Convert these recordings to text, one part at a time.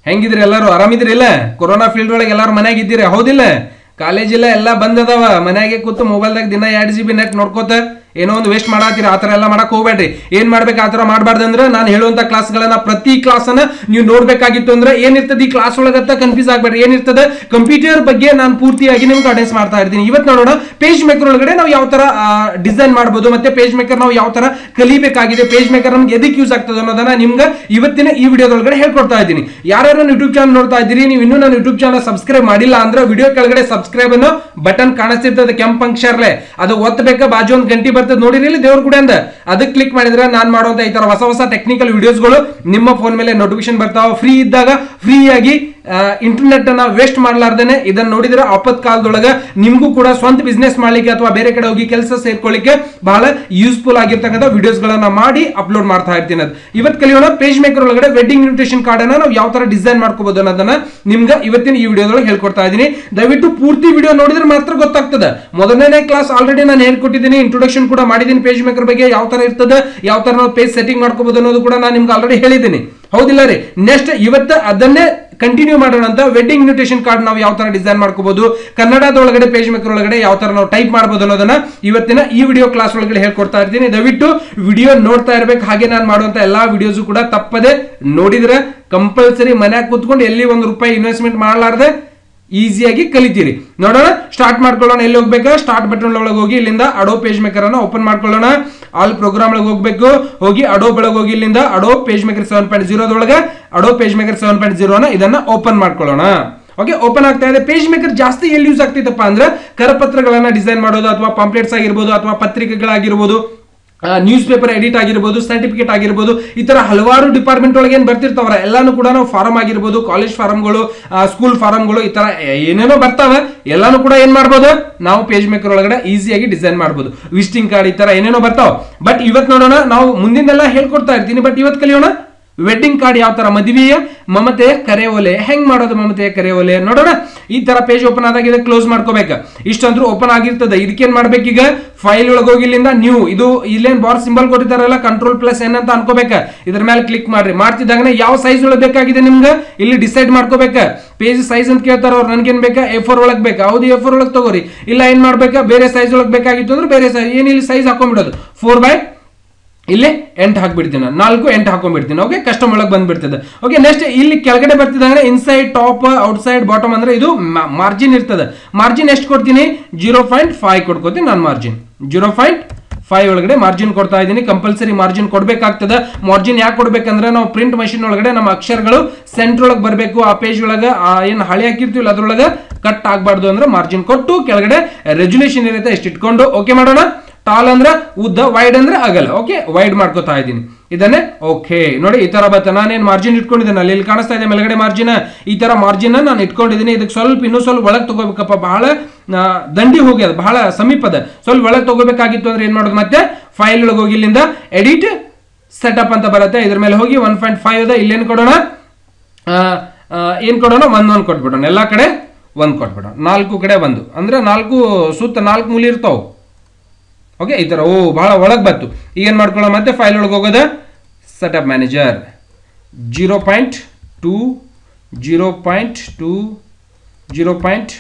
ಹೆಂಗಿದ್ರಿ ಎಲ್ಲರೂ ಆರಾಮಿದ್ರಿ ಇಲ್ಲ corona field ಒಳಗೆ ಎಲ್ಲಾರು ಮನ್ಯಾಗ ಇದ್ದೀರಿ ಹೌದಿಲ್ಲ ಕಾಲೇಜ್ ಇಲ್ಲ ಎಲ್ಲ ಬಂದ್ ಅದಾವ ಮನ್ಯಾಗೆ ಕೂತು ಮೊಬೈಲ್ದಾಗ ದಿನ ಎರಡ್ ಜಿ ಬಿ ನೆಟ್ ನೋಡ್ಕೋತ ಏನೋ ಒಂದು ವೇಸ್ಟ್ ಮಾಡತ್ತೀರಿ ಆ ಥರ ಎಲ್ಲ ಮಾಡಕ್ ಹೋಗ್ಬೇಡ್ರಿ ಏನ್ ಮಾಡ್ಬೇಕು ಆ ಥರ ಮಾಡಬಾರ್ದು ಅಂದ್ರೆ ನಾನು ಹೇಳುವಂತ ಕ್ಲಾಸ್ಗಳನ್ನ ಪ್ರತಿ ಕ್ಲಾಸನ್ನ ನೀವು ನೋಡ್ಬೇಕಾಗಿತ್ತು ಅಂದ್ರೆ ಏನಿರ್ತದೆ ಈ ಕ್ಲಾಸ್ ಒಳಗತ್ತ ಕನ್ಫ್ಯೂಸ್ ಆಗ್ಬೇಡ್ರಿ ಏನಿರ್ತದೆ ಕಂಪ್ಯೂಟರ್ ಬಗ್ಗೆ ನಾನು ಪೂರ್ತಿಯಾಗಿ ನಿಮ್ಗೆ ಅಟೆನ್ಸ್ ಮಾಡ್ತಾ ಇರ್ತೀನಿ ಇವತ್ತು ನೋಡೋಣ ಪೇಜ್ ಮೇಕರ್ ಒಳಗಡೆ ನಾವು ಯಾವ ತರ ಡಿಸೈನ್ ಮಾಡ್ಬೋದು ಮತ್ತೆ ಪೇಜ್ ಮೇಕರ್ ನಾವು ಯಾವ ತರ ಕಲಿಬೇಕಾಗಿದೆ ಪೇಜ್ ಮೇಕರ್ ನಮ್ಗೆ ಎದಕ್ಕೆ ಯೂಸ್ ಆಗ್ತದೆ ಅನ್ನೋದನ್ನ ನಿಮ್ಗೆ ಇವತ್ತಿನ ಈ ವಿಡಿಯೋದೊಳಗಡೆ ಹೇಳ್ಕೊಡ್ತಾ ಇದ್ದೀನಿ ಯಾರ್ಯಾರು ನನ್ನ ಯೂಟ್ಯೂಬ್ ಚಾನಲ್ ನೋಡ್ತಾ ಇದ್ದೀರಿ ನೀವು ಇನ್ನೂ ನನ್ನ ಯೂಟ್ಯೂಬ್ ಚಾನಲ್ ಸಬ್ಸ್ಕ್ರೈಬ್ ಮಾಡಿಲ್ಲ ಅಂದ್ರೆ ವಿಡಿಯೋ ಕೆಳಗಡೆ ಸಬ್ಸ್ಕ್ರೈಬ್ ಅನ್ನೋ ಬಟನ್ ಕಾಣಿಸ್ತಿರ್ತದೆ ಕೆಂಪ್ ಅಕ್ಷರಲೆ ಅದು ಒತ್ತಬೇಕಾ ಬಾಜು ಒಂದು ಗಂಟೆ ಬರ್ತದೆ ನೋಡಿರಿ ಇಲ್ಲಿ ದೇವ್ರ ಕೂಡ ಅಂದ ಅದಕ್ಕೆ ಕ್ಲಿಕ್ ಮಾಡಿದ್ರೆ ನಾನು ಮಾಡುವಂತ ಈ ತರ ಹೊಸ ಹೊಸ ಟೆಕ್ನಿಕಲ್ ವಿಡಿಯೋಸ್ಗಳು ನಿಮ್ಮ ಫೋನ್ ಮೇಲೆ ನೋಟಿಫಿಕೇಶನ್ ಬರ್ತಾವ ಫ್ರೀ ಇದ್ದಾಗ ಫ್ರೀ ಆಗಿ ಇಂಟರ್ನೆಟ್ ಅನ್ನ ವೇಸ್ಟ್ ಮಾಡ್ಲಾರ್ದೇನೆ ಇದನ್ನ ನೋಡಿದ್ರೆ ಆಪತ್ ಕಾಲದೊಳಗ ನಿಮ್ಗೂ ಕೂಡ ಸ್ವಂತ ಬಿಸ್ನೆಸ್ ಮಾಡ್ಲಿಕ್ಕೆ ಅಥವಾ ಬೇರೆ ಕಡೆ ಹೋಗಿ ಕೆಲಸ ಸೇರ್ಕೊಳ್ಳಿಕ್ಕೆ ಬಹಳ ಯೂಸ್ಫುಲ್ ಆಗಿರ್ತಕ್ಕಂಥ ವಿಡಿಯೋಸ್ ಗಳನ್ನ ಮಾಡಿ ಅಪ್ಲೋಡ್ ಮಾಡ್ತಾ ಇರ್ತೀನಿ ಅದು ಇವತ್ತು ಕಲಿಯೋಣ ಪೇಜ್ ಮೇಕರ್ ಒಳಗಡೆ ವೆಡ್ಡಿಂಗ್ ಇನ್ವಿಟೇಷನ್ ಕಾರ್ಡ್ ಅನ್ನ ನಾವು ಯಾವ ತರ ಡಿಸೈನ್ ಮಾಡ್ಕೋಬಹುದು ಅನ್ನೋದನ್ನ ನಿಮ್ಗೆ ಇವತ್ತಿನ ಈ ವಿಡಿಯೋದೊಳಗೆ ಹೇಳ್ಕೊಡ್ತಾ ಇದ್ದೀನಿ ದಯವಿಟ್ಟು ಪೂರ್ತಿ ವಿಡಿಯೋ ನೋಡಿದ್ರೆ ಮಾತ್ರ ಗೊತ್ತಾಗ್ತದೆ ಮೊದಲನೇ ಕ್ಲಾಸ್ ಆಲ್ರೆಡಿ ನಾನು ಹೇಳ್ಕೊಟ್ಟಿದ್ದೀನಿ ಇಂಟ್ರೊಡಕ್ಷನ್ ಕೂಡ ಮಾಡಿದ್ದೀನಿ ಪೇಜ್ ಮೇಕರ್ ಬಗ್ಗೆ ಯಾವ ತರ ಇರ್ತದೆ ಯಾವ ತರ ನಾವು ಪೇಜ್ ಸೆಟ್ಟಿಂಗ್ ಮಾಡ್ಕೋಬಹುದು ಅನ್ನೋದು ಕೂಡ ನಾನು ನಿಮ್ಗೆ ಆಲ್ರೆಡಿ ಹೇಳಿದ್ದೀನಿ ಹೌದಿಲ್ಲ ರೀ ನೆಕ್ಸ್ಟ್ ಇವತ್ತು ಅದನ್ನೇ ಕಂಟಿನ್ಯೂ ಮಾಡೋಣ ಅಂತ ವೆಡ್ಡಿಂಗ್ ಇನ್ವಿಟೇಷನ್ ಕಾರ್ಡ್ ನಾವು ಯಾವ ತರ ಡಿಸೈನ್ ಮಾಡ್ಕೋಬಹುದು ಕನ್ನಡದೊಳಗಡೆ ಪೇಜ್ ಮೇಕರ್ ಒಳಗಡೆ ಯಾವ ತರ ನಾವು ಟೈಪ್ ಮಾಡಬಹುದು ಅನ್ನೋದನ್ನ ಇವತ್ತಿನ ಈ ವಿಡಿಯೋ ಕ್ಲಾಸ್ ಒಳಗಡೆ ಹೇಳ್ಕೊಡ್ತಾ ಇರ್ತೀನಿ ದಯವಿಟ್ಟು ವಿಡಿಯೋ ನೋಡ್ತಾ ಇರ್ಬೇಕು ಹಾಗೆ ನಾನು ಮಾಡುವಂತ ಎಲ್ಲಾ ವಿಡಿಯೋಸ್ ಕೂಡ ತಪ್ಪದೆ ನೋಡಿದ್ರೆ ಕಂಪಲ್ಸರಿ ಮನ್ಯಾಗ ಕೂತ್ಕೊಂಡು ಎಲ್ಲಿ ಒಂದು ರೂಪಾಯಿ ಇನ್ವೆಸ್ಟ್ಮೆಂಟ್ ಮಾಡಲಾರ್ದೆ ಈಸಿಯಾಗಿ ಕಲಿತೀರಿ ನೋಡೋಣ ಸ್ಟಾರ್ಟ್ ಮಾಡ್ಕೊಳ್ಳೋಣ ಎಲ್ಲಿ ಹೋಗ್ಬೇಕಾ ಸ್ಟಾರ್ಟ್ ಬಟನ್ ಒಳಗೆ ಹೋಗಿ ಇಲ್ಲಿಂದ ಅಡೋ ಪೇಜ್ ಮೇಕರ್ ಅನ್ನ ಓಪನ್ ಮಾಡ್ಕೊಳ್ಳೋಣ ಆಲ್ ಪ್ರೋಗ್ರಾಮ್ ಒಳಗೆ ಹೋಗ್ಬೇಕು ಹೋಗಿ ಅಡೋ ಬೆಳಗ್ಗೆ ಹೋಗಿ ಇಲ್ಲಿಂದ Adobe PageMaker seven point ಜೀರೋದೊಳಗೆ Adobe PageMaker seven point ಜೀರೋನ ಇದನ್ನ ಓಪನ್ ಮಾಡ್ಕೊಳ್ಳೋಣ ಓಕೆ ಓಪನ್ ಆಗ್ತಾ ಇದೆ ಪೇಜ್ ಮೇಕರ್ ಜಾಸ್ತಿ ಎಲ್ಲಿ ಯೂಸ್ ಆಗ್ತೈತಪ್ಪ ಅಂದ್ರೆ ಕರಪತ್ರಗಳನ್ನ ಡಿಸೈನ್ ಮಾಡೋದು ಅಥವಾ ಪಾಂಪ್ಲೆಟ್ಸ್ ಆಗಿರ್ಬೋದು ಅಥವಾ ಪತ್ರಿಕೆಗಳಾಗಿರ್ಬೋದು ನ್ಯೂಸ್ ಪೇಪರ್ ಎಡಿಟ್ ಆಗಿರ್ಬೋದು ಸರ್ಟಿಫಿಕೇಟ್ ಆಗಿರ್ಬೋದು ಈ ತರ ಹಲವಾರು ಡಿಪಾರ್ಟ್ಮೆಂಟ್ ಒಳಗೆ ಏನು ಬರ್ತಿರ್ತಾವ್ರ ಎಲ್ಲಾನು ಕೂಡ ನಾವು ಫಾರಂ ಆಗಿರ್ಬೋದು ಕಾಲೇಜ್ ಫಾರಮ್ಗಳು ಸ್ಕೂಲ್ ಫಾರಮ್ಗಳು ಈ ತರ ಏನೇನೋ ಬರ್ತಾವೆ ಎಲ್ಲಾನು ಕೂಡ ಏನ್ ಮಾಡ್ಬೋದು ನಾವು ಪೇಜ್ ಮೇಕರ್ ಒಳಗಡೆ ಈಸಿಯಾಗಿ ಡಿಸೈನ್ ಮಾಡ್ಬೋದು ವಿಸಿಟಿಂಗ್ ಕಾರ್ಡ್ ಈ ತರ ಏನೇನೋ ಬರ್ತಾವ ಬಟ್ ಇವತ್ತು ನೋಡೋಣ ನಾವು ಮುಂದಿನೆಲ್ಲ ಹೇಳ್ಕೊಡ್ತಾ ಇರ್ತೀನಿ ಬಟ್ ಇವತ್ತು ಕಲಿಯೋಣ ವೆಡ್ಡಿಂಗ್ ಕಾರ್ಡ್ ಯಾವ ತರ ಮದುವೆಯ ಮಮತೆಯ ಕರೆ ಒಲೆ ಹೆಂಗ್ ಮಾಡೋದು ಮಮತೆಯ ಕರೆ ಒಲೆ ನೋಡೋಣ ಈ ತರ ಪೇಜ್ ಓಪನ್ ಆದಾಗ ಇದಕ್ಕೆ ಕ್ಲೋಸ್ ಮಾಡ್ಕೋಬೇಕು ಇಷ್ಟಂದ್ರೂ ಓಪನ್ ಆಗಿರ್ತದೆ ಇದಕ್ಕೇನ್ ಮಾಡ್ಬೇಕೀಗ ಫೈಲ್ ಒಳಗೆ ಹೋಗಿ ಇಲ್ಲಿಂದ ನ್ಯೂ ಇದು ಇಲ್ಲೇನ್ ಬಾರ್ ಸಿಂಬಲ್ ಕೊಟ್ಟಿದ್ದಾರಲ್ಲ ಕಂಟ್ರೋಲ್ ಪ್ಲಸ್ ಎನ್ ಅಂತ ಅನ್ಕೋಬೇಕ ಇದ್ರ ಮೇಲೆ ಕ್ಲಿಕ್ ಮಾಡ್ರಿ ಮಾಡ್ತಿದ್ದಾಗ ಯಾವ ಸೈಜ್ ಒಳಗೆ ಬೇಕಾಗಿದೆ ನಿಮ್ಗೆ ಇಲ್ಲಿ ಡಿಸೈಡ್ ಮಾಡ್ಕೋಬೇಕ ಪೇಜ್ ಸೈಜ್ ಅಂತ ಕೇಳ್ತಾರ ಅವ್ರು ನನ್ಗೇನ್ ಬೇಕಾ ಎ ಫೋರ್ ಒಳಗೆ ಬೇಕಾ ಹೌದು ಎ ಫೋರ್ ಒಳಗೆ ತಗೋರಿ ಇಲ್ಲ ಏನ್ ಮಾಡ್ಬೇಕಾ ಬೇರೆ ಸೈಜ್ ಒಳಗೆ ಬೇಕಾಗಿತ್ತು ಅಂದ್ರೆ ಬೇರೆ ಸೈಜ್ ಏನ್ ಇಲ್ಲಿ ಸೈಜ್ ಹಾಕೊಂಡ್ಬಿಡೋದು ಫೋರ್ ಬೈ ಇಲ್ಲಿ ಎಂಟು ಹಾಕ್ಬಿಡ್ತೀನಿ ನಾನು ನಾಲ್ಕು ಎಂಟು ಹಾಕೊಂಡ್ಬಿಡ್ತೀನಿ ಓಕೆ ಕಸ್ಟಮ್ ಒಳಗೆ ಬಂದ್ಬಿಡ್ತದೆ ಓಕೆ ನೆಕ್ಸ್ಟ್ ಇಲ್ಲಿ ಕೆಳಗಡೆ ಬರ್ತಿದ್ರೆ ಇನ್ಸೈಡ್ ಟಾಪ್ ಔಟ್ಸೈಡ್ ಬಾಟಮ್ ಅಂದ್ರೆ ಇದು ಮಾರ್ಜಿನ್ ಇರ್ತದೆ ಮಾರ್ಜಿನ್ ಎಷ್ಟು ಕೊಡ್ತೀನಿ ಜೀರೋ ಪಾಯಿಂಟ್ ಫೈವ್ ಕೊಡ್ಕೋತೀನಿ ನಾನು ಮಾರ್ಜಿನ್ ಜೀರೋ ಪಾಯಿಂಟ್ ಫೈವ್ ಒಳಗಡೆ ಮಾರ್ಜಿನ್ ಕೊಡ್ತಾ ಇದ್ದೀನಿ ಕಂಪಲ್ಸರಿ ಮಾರ್ಜಿನ್ ಕೊಡ್ಬೇಕಾಗ್ತದೆ ಮಾರ್ಜಿನ್ ಯಾಕೆ ಕೊಡ್ಬೇಕಂದ್ರೆ ನಾವು ಪ್ರಿಂಟ್ ಮಷಿನ್ ಒಳಗಡೆ ನಮ್ಮ ಅಕ್ಷರಗಳು ಸೆಂಟ್ರ್ ಒಳಗೆ ಬರಬೇಕು ಆ ಪೇಜ್ ಒಳಗೆ ಏನು ಹಳೆ ಹಾಕಿರ್ತೀವಿ ಅದ್ರೊಳಗೆ ಕಟ್ ಆಗಬಾರ್ದು ಅಂದ್ರೆ ಮಾರ್ಜಿನ್ ಕೊಟ್ಟು ಕೆಳಗಡೆ ರೆಜುಲೇಷನ್ ಇರುತ್ತೆ ಎಷ್ಟು ಇಟ್ಕೊಂಡು ಓಕೆ ಮಾಡೋಣ ಟಾಲ್ ಅಂದ್ರೆ ಉದ್ದ ವೈಡ್ ಅಂದ್ರೆ ಅಗಲ ಓಕೆ ವೈಡ್ ಮಾಡ್ಕೋತಾ ಇದ್ದೀನಿ ಇದನ್ನೇ ಓಕೆ ನೋಡಿ ಈ ತರ ಬತ್ತ ನಾನೇನು ಮಾರ್ಜಿನ್ ಇಟ್ಕೊಂಡಿದ್ದೇನೆ ಅಲ್ಲಿ ಇಲ್ಲಿ ಕಾಣಿಸ್ತಾ ಇದೆ ಮೇಲ್ಗಡೆ ಮಾರ್ಜಿನ್ ಈ ತರ ಮಾರ್ಜಿನ್ ನಾನು ಇಟ್ಕೊಂಡಿದ್ದೀನಿ ಇದಕ್ಕೆ ಸ್ವಲ್ಪ ಇನ್ನೂ ಸ್ವಲ್ಪ ಒಳಗೆ ತಗೋಬೇಕಪ್ಪ ಬಹಳ ದಂಡಿ ಹೋಗ್ಯದ ಬಹಳ ಸಮೀಪದ ಸ್ವಲ್ಪ ಒಳಗೆ ತಗೋಬೇಕಾಗಿತ್ತು ಅಂದ್ರೆ ಏನ್ ಮಾಡೋದು ಮತ್ತೆ ಫೈಲ್ ಒಳಗೆ ಹೋಗಿ ಇಲ್ಲಿಂದ ಎಡಿಟ್ ಸೆಟಪ್ ಅಂತ ಬರುತ್ತೆ ಇದ್ರ ಮೇಲೆ ಹೋಗಿ ಒನ್ ಪಾಯಿಂಟ್ ಫೈವ್ ಅದ ಇಲ್ಲೇನು ಕೊಡೋಣ ಏನ್ ಕೊಡೋಣ ಒಂದ್ ಒಂದ್ ಕೊಟ್ಬಿಡೋಣ ಎಲ್ಲಾ ಕಡೆ ಒಂದ್ ಕೊಟ್ಬಿಡೋಣ ನಾಲ್ಕು ಕಡೆ ಒಂದು ಅಂದ್ರೆ ನಾಲ್ಕು ಸುತ್ತ ನಾಲ್ಕು ಮೂಲಿ ಇರ್ತಾವ ಓಕೆ ಈ ಥರ ಓ ಭಾಳ ಒಳಗೆ ಬಂತು ಈಗ ಏನು ಮಾಡ್ಕೊಳ್ಳೋ ಮತ್ತೆ ಫೈಲ್ ಒಳಗೆ ಹೋಗೋದ setup manager zero point two zero point two zero point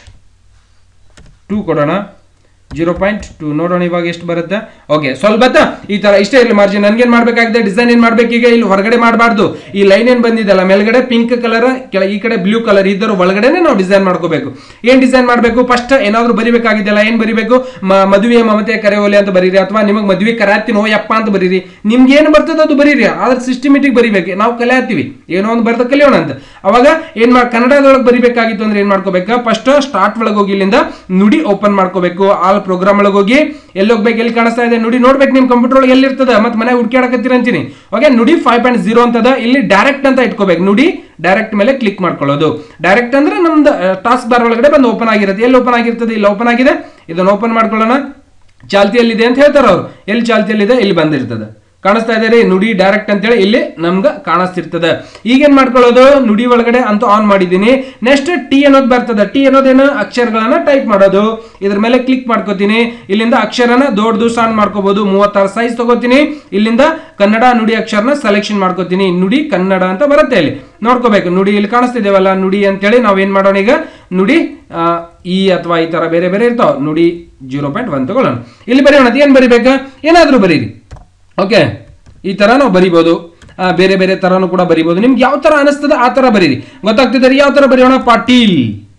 two ಕೊಡೋಣ ಜೀರೋ ಪಾಯಿಂಟ್ ಟು ನೋಡೋಣ ಇವಾಗ ಎಷ್ಟು ಬರುತ್ತೆ ಓಕೆ ಸ್ವಲ್ಪ ಈ ತರ ಇಷ್ಟೇ ಇರಲಿ ಮಾರ್ಜಿನ್ ನನ್ಗೇನ್ ಮಾಡ್ಬೇಕಾಗಿದೆ ಡಿಸೈನ್ ಏನ್ ಮಾಡ್ಬೇಕೀಗ ಇಲ್ಲಿ ಹೊರಗಡೆ ಮಾಡಬಾರ್ದು ಈ ಲೈನ್ ಏನ್ ಬಂದಿದೆಲ್ಲ ಮೇಲ್ಗಡೆ ಪಿಂಕ್ ಕಲರ್ ಕೆಳ ಈ ಕಡೆ ಬ್ಲೂ ಕಲರ್ ಇದರ ಒಳಗಡೆನೆ ನಾವು ಡಿಸೈನ್ ಮಾಡ್ಕೋಬೇಕು ಏನ್ ಡಿಸೈನ್ ಮಾಡಬೇಕು ಫಸ್ಟ್ ಏನಾದ್ರು ಬರಿಬೇಕಾಗಿದೆಯಲ್ಲ ಏನ್ ಬರಿಬೇಕು ಮದುವೆಯ ಮಮತೆಯ ಕರೆಯೋಲೆ ಅಂತ ಬರೀರಿ ಅಥವಾ ನಿಮಗೆ ಮದುವೆ ಕರೆಯತ್ತೀನೋ ಯಪ್ಪ ಅಂತ ಬರೀರಿ ನಿಮ್ಗೆ ಏನು ಬರ್ತದೆ ಅದು ಬರೀರಿ ಆದ್ರೆ ಸಿಸ್ಟಮೆಟಿಕ್ ಬರಿಬೇಕು ನಾವು ಕಲಿಯತ್ತೀವಿ ಏನೋ ಒಂದು ಬರ್ದ ಕಲಿಯೋಣ ಅಂತ ಅವಾಗ ಏನ್ ಮಾಡ್ ಕನ್ನಡದೊಳಗೆ ಬರಿಬೇಕಾಗಿತ್ತು ಅಂದ್ರೆ ಏನ್ ಮಾಡ್ಕೋಬೇಕು ಫಸ್ಟ್ ಸ್ಟಾರ್ಟ್ ಒಳಗೆ ಹೋಗಿ ಇಲ್ಲಿಂದ ನುಡಿ ಓಪನ್ ಮಾಡ್ಕೋಬೇಕು ಆಲ್ ಪ್ರೋಗ್ರಾಮ್ ಒಳಗೆ ಹೋಗಿ ಎಲ್ಲಿ ಹೋಗ್ಬೇಕು ಎಲ್ಲಿ ಕಾಣಿಸ್ತಾ ಇದೆ ನುಡಿ ನೋಡ್ಬೇಕು ನಿಮ್ ಕಂಪ್ಯೂಟರ್ ಒಳಗೆ ಎಲ್ಲಿ ಇರ್ತದೆ ಮತ್ತೆ ಮನೆ ಹುಡ್ಕ್ಯಾಡಕತ್ತೀರ ಅಂತೀನಿ ಓಕೆ ನುಡಿ ಫೈವ್ ಪಾಯಿಂಟ್ ಜೀರೋ ಅಂತದ ಇಲ್ಲಿ ಡೈರೆಕ್ಟ್ ಅಂತ ಇಟ್ಕೋಬೇಕು ನುಡಿ ಡೈರೆಕ್ಟ್ ಮೇಲೆ ಕ್ಲಿಕ್ ಮಾಡ್ಕೊಳ್ಳೋದು ಡೈರೆಕ್ಟ್ ಅಂದ್ರೆ ನಮ್ದು ಟಾಸ್ಕ್ ಬಾರ್ ಒಳಗಡೆ ಬಂದು ಓಪನ್ ಆಗಿರುತ್ತೆ ಎಲ್ಲಿ ಓಪನ್ ಆಗಿರ್ತದೆ ಇಲ್ಲಿ ಓಪನ್ ಆಗಿದೆ ಇದನ್ನ ಓಪನ್ ಮಾಡ್ಕೊಳ್ಳೋಣ ಚಾಲ್ತಿಯಲ್ಲಿದೆ ಅಂತ ಹೇಳ್ತಾರೆ ಅವರು ಎಲ್ಲಿ ಚಾಲ್ತಿಯಲ್ಲಿದೆ ಇಲ್ಲಿ ಬಂದಿರ್ತದೆ ಕಾಣಿಸ್ತಾ ಇದೆ ರೀ ನುಡಿ ಡೈರೆಕ್ಟ್ ಅಂತೇಳಿ ಇಲ್ಲಿ ನಮ್ಗೆ ಕಾಣಿಸ್ತಿರ್ತದೆ ಈಗೇನ್ ಮಾಡ್ಕೊಳ್ಳೋದು ನುಡಿ ಒಳಗಡೆ ಅಂತ ಆನ್ ಮಾಡಿದ್ದೀನಿ ನೆಕ್ಸ್ಟ್ ಟಿ ಅನ್ನೋದು ಬರ್ತದೆ ಟಿ ಅನ್ನೋದೇನು ಅಕ್ಷರಗಳನ್ನ ಟೈಪ್ ಮಾಡೋದು ಇದ್ರ ಮೇಲೆ ಕ್ಲಿಕ್ ಮಾಡ್ಕೋತೀನಿ ಇಲ್ಲಿಂದ ಅಕ್ಷರನ ದೊಡ್ಡದು ಸಣ್ಣ ಮಾಡ್ಕೋಬಹುದು ಮೂವತ್ತಾರು ಸೈಜ್ ತಗೋತೀನಿ ಇಲ್ಲಿಂದ ಕನ್ನಡ ನುಡಿ ಅಕ್ಷರನ ಸೆಲೆಕ್ಷನ್ ಮಾಡ್ಕೋತೀನಿ ನುಡಿ ಕನ್ನಡ ಅಂತ ಬರುತ್ತೆ ಇಲ್ಲಿ ನೋಡ್ಕೋಬೇಕು ನುಡಿ ಇಲ್ಲಿ ಕಾಣಿಸ್ತಿದ್ದೇವಲ್ಲ ನುಡಿ ಅಂತೇಳಿ ನಾವ್ ಏನ್ ಮಾಡೋಣ ಈಗ ನುಡಿ ಆ, ಈ ಅಥವಾ ಈ ತರ ಬೇರೆ ಬೇರೆ ಇರ್ತಾವ ನುಡಿ ಜೀರೋ ಪಾಯಿಂಟ್ ಒನ್ ತಗೊಳ್ಳೋಣ ಇಲ್ಲಿ ಬರೆಯೋಣ ಅದ್ ಏನ್ ಬರಿಬೇಕಾ ಏನಾದ್ರೂ ಬರೀರಿ ಓಕೆ ಈ ತರ ನಾವು ಬರಿಬೋದು ಆ, ಬೇರೆ ಬೇರೆ ತರನು ಕೂಡ ಬರಿಬೋದು ನಿಮ್ಗೆ ಯಾವ ತರ ಅನಿಸ್ತದ ಆ ತರ ಬರೀರಿ ಗೊತ್ತಾಗ್ತಿದೆ ಯಾವ ತರ ಬರೆಯೋಣ ಪಾಟೀಲ್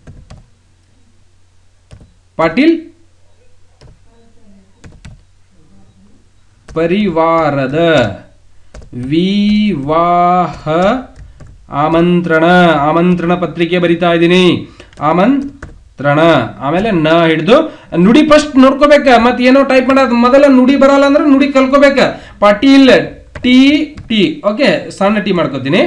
ಪಾಟೀಲ್ ಪರಿವಾರದ ವಿವಾಹ ಆಮಂತ್ರಣ ಆಮಂತ್ರಣ ಪತ್ರಿಕೆ ಬರಿತಾ ಇದ್ದೀನಿ ಆಮಂತ್ರಣ ಆಮೇಲೆ ನ ಹಿಡಿದು ನುಡಿ ಫಸ್ಟ್ ನೋಡ್ಕೋಬೇಕ ಮತ್ತೆ ಏನೋ ಟೈಪ್ ಮಾಡೋದು ಮೊದಲ ನುಡಿ ಬರಲ್ಲ ಅಂದ್ರೆ ನುಡಿ ಕಲ್ಕೋಬೇಕ ಪಾಟೀಲ್ ಟಿ ಟಿ ಓಕೆ ಸಣ್ಣ ಟಿ ಮಾಡ್ಕೋತೀನಿ